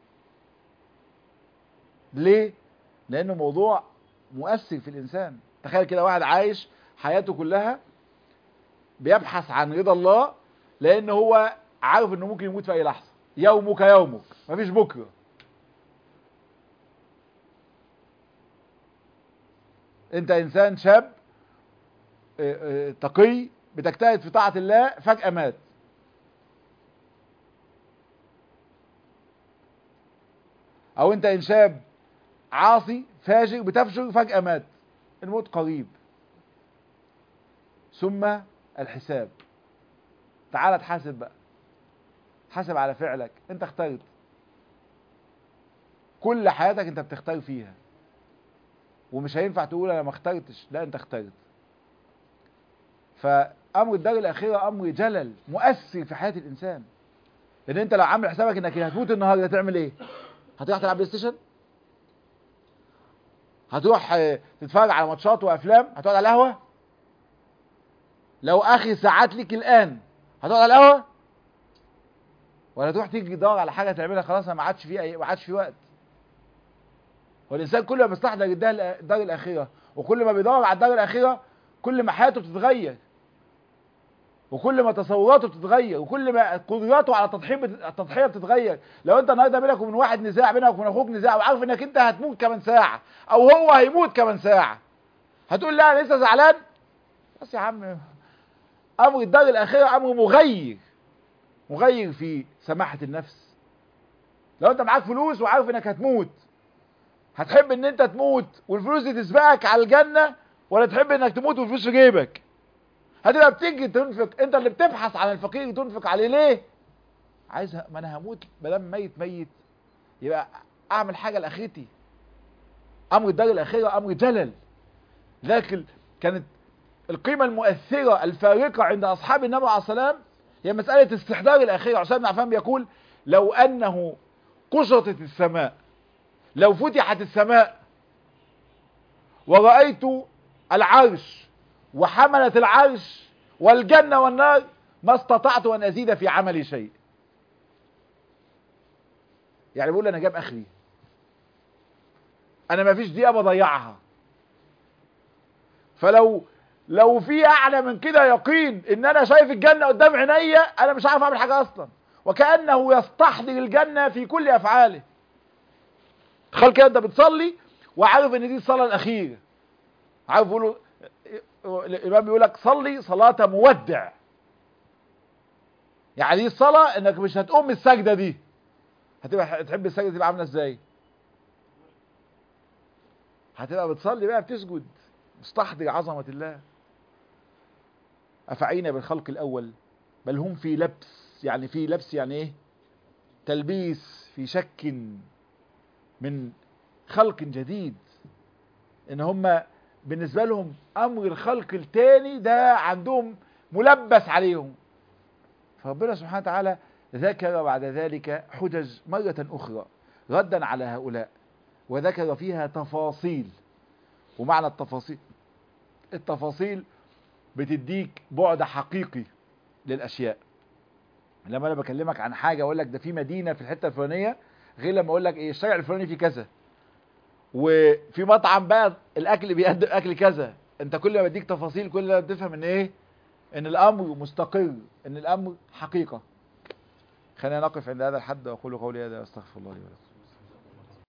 ليه؟ لأنه موضوع مؤثر في الإنسان تخيل كده واحد عايش حياته كلها بيبحث عن رضا الله لأن هو عارف إنه ممكن يموت في أي لحظة يومك يومك مفيش بكرة أنت إنسان شاب تقي بتجتهد في طاعة الله فجأة مات او انت ان شاب عاصي فاجر بتفجر فجأة مات الموت قريب ثم الحساب تعال تحاسب بقى حاسب على فعلك انت اخترت كل حياتك انت بتختار فيها ومش هينفع تقول انا ما اخترتش لا انت اخترت فامر الدار الاخيره امر جلل مؤثر في حياه الانسان لان انت لو عامل حسابك انك هتموت النهارده تعمل ايه هتروح تلعب بلاي ستيشن هتروح تتفرج على ماتشات وافلام هتقعد على القهوه لو اخر ساعات ليك الان هتقعد على القهوه ولا تروح تيجي تدور على حاجه تعملها خلاص ما عادش في أي... ما عادش في وقت والانسان كل ما بيستحضر الدار الاخيره وكل ما بيدور على الدار الاخيره كل ما حياته بتتغير وكل ما تصوراته بتتغير وكل ما قدراته على التضحيه التضحيه بتتغير لو انت النهارده بينك وبين واحد نزاع بينك وبين اخوك نزاع وعارف انك انت هتموت كمان ساعه او هو هيموت كمان ساعه هتقول لا انا لسه زعلان بس يا عم امر الدار الاخيره امر مغير مغير في سماحه النفس لو انت معاك فلوس وعارف انك هتموت هتحب ان انت تموت والفلوس دي تسبقك على الجنه ولا تحب انك تموت والفلوس في جيبك هتبقى بتيجي تنفق انت اللي بتبحث عن الفقير تنفق عليه ليه عايز ما انا هموت ما دام ميت ميت يبقى اعمل حاجه لاخرتي امر الدار الاخيره امر جلل لكن كانت القيمه المؤثره الفارقه عند اصحاب النبي عليه السلام هي مساله استحضار الاخره عثمان بن عفان بيقول لو انه قشطت السماء لو فتحت السماء ورأيت العرش وحملة العرش والجنة والنار ما استطعت أن أزيد في عملي شيء يعني بيقول أنا جاب آخري أنا ما فيش دقيقة بضيعها فلو لو في أعلى من كده يقين إن أنا شايف الجنة قدام عينيا أنا مش عارف أعمل حاجة أصلا وكأنه يستحضر الجنة في كل أفعاله تخيل كده أنت بتصلي وعارف إن دي الصلاة الأخيرة عارف بيقولوا الإمام بيقول لك صلي صلاة مودع يعني دي الصلاة انك مش هتقوم من السجدة دي هتبقى تحب السجدة تبقى عاملة ازاي هتبقى بتصلي بقى بتسجد مستحضر عظمة الله أفعينا بالخلق الأول بل هم في لبس يعني في لبس يعني ايه تلبيس في شك من خلق جديد ان هم بالنسبة لهم امر الخلق التاني ده عندهم ملبس عليهم فربنا سبحانه وتعالى ذكر بعد ذلك حجج مرة اخرى ردا على هؤلاء وذكر فيها تفاصيل ومعنى التفاصيل التفاصيل بتديك بعد حقيقي للاشياء لما انا بكلمك عن حاجة اقول لك ده في مدينة في الحتة الفلانية غير لما اقول لك ايه الشارع الفلاني فيه كذا وفي مطعم بقى الاكل بيقدم اكل كذا انت كل ما بديك تفاصيل كل ما بتفهم ان ايه ان الامر مستقر ان الامر حقيقة خلينا نقف عند هذا الحد وأقول قولي هذا وأستغفر الله لي ولكم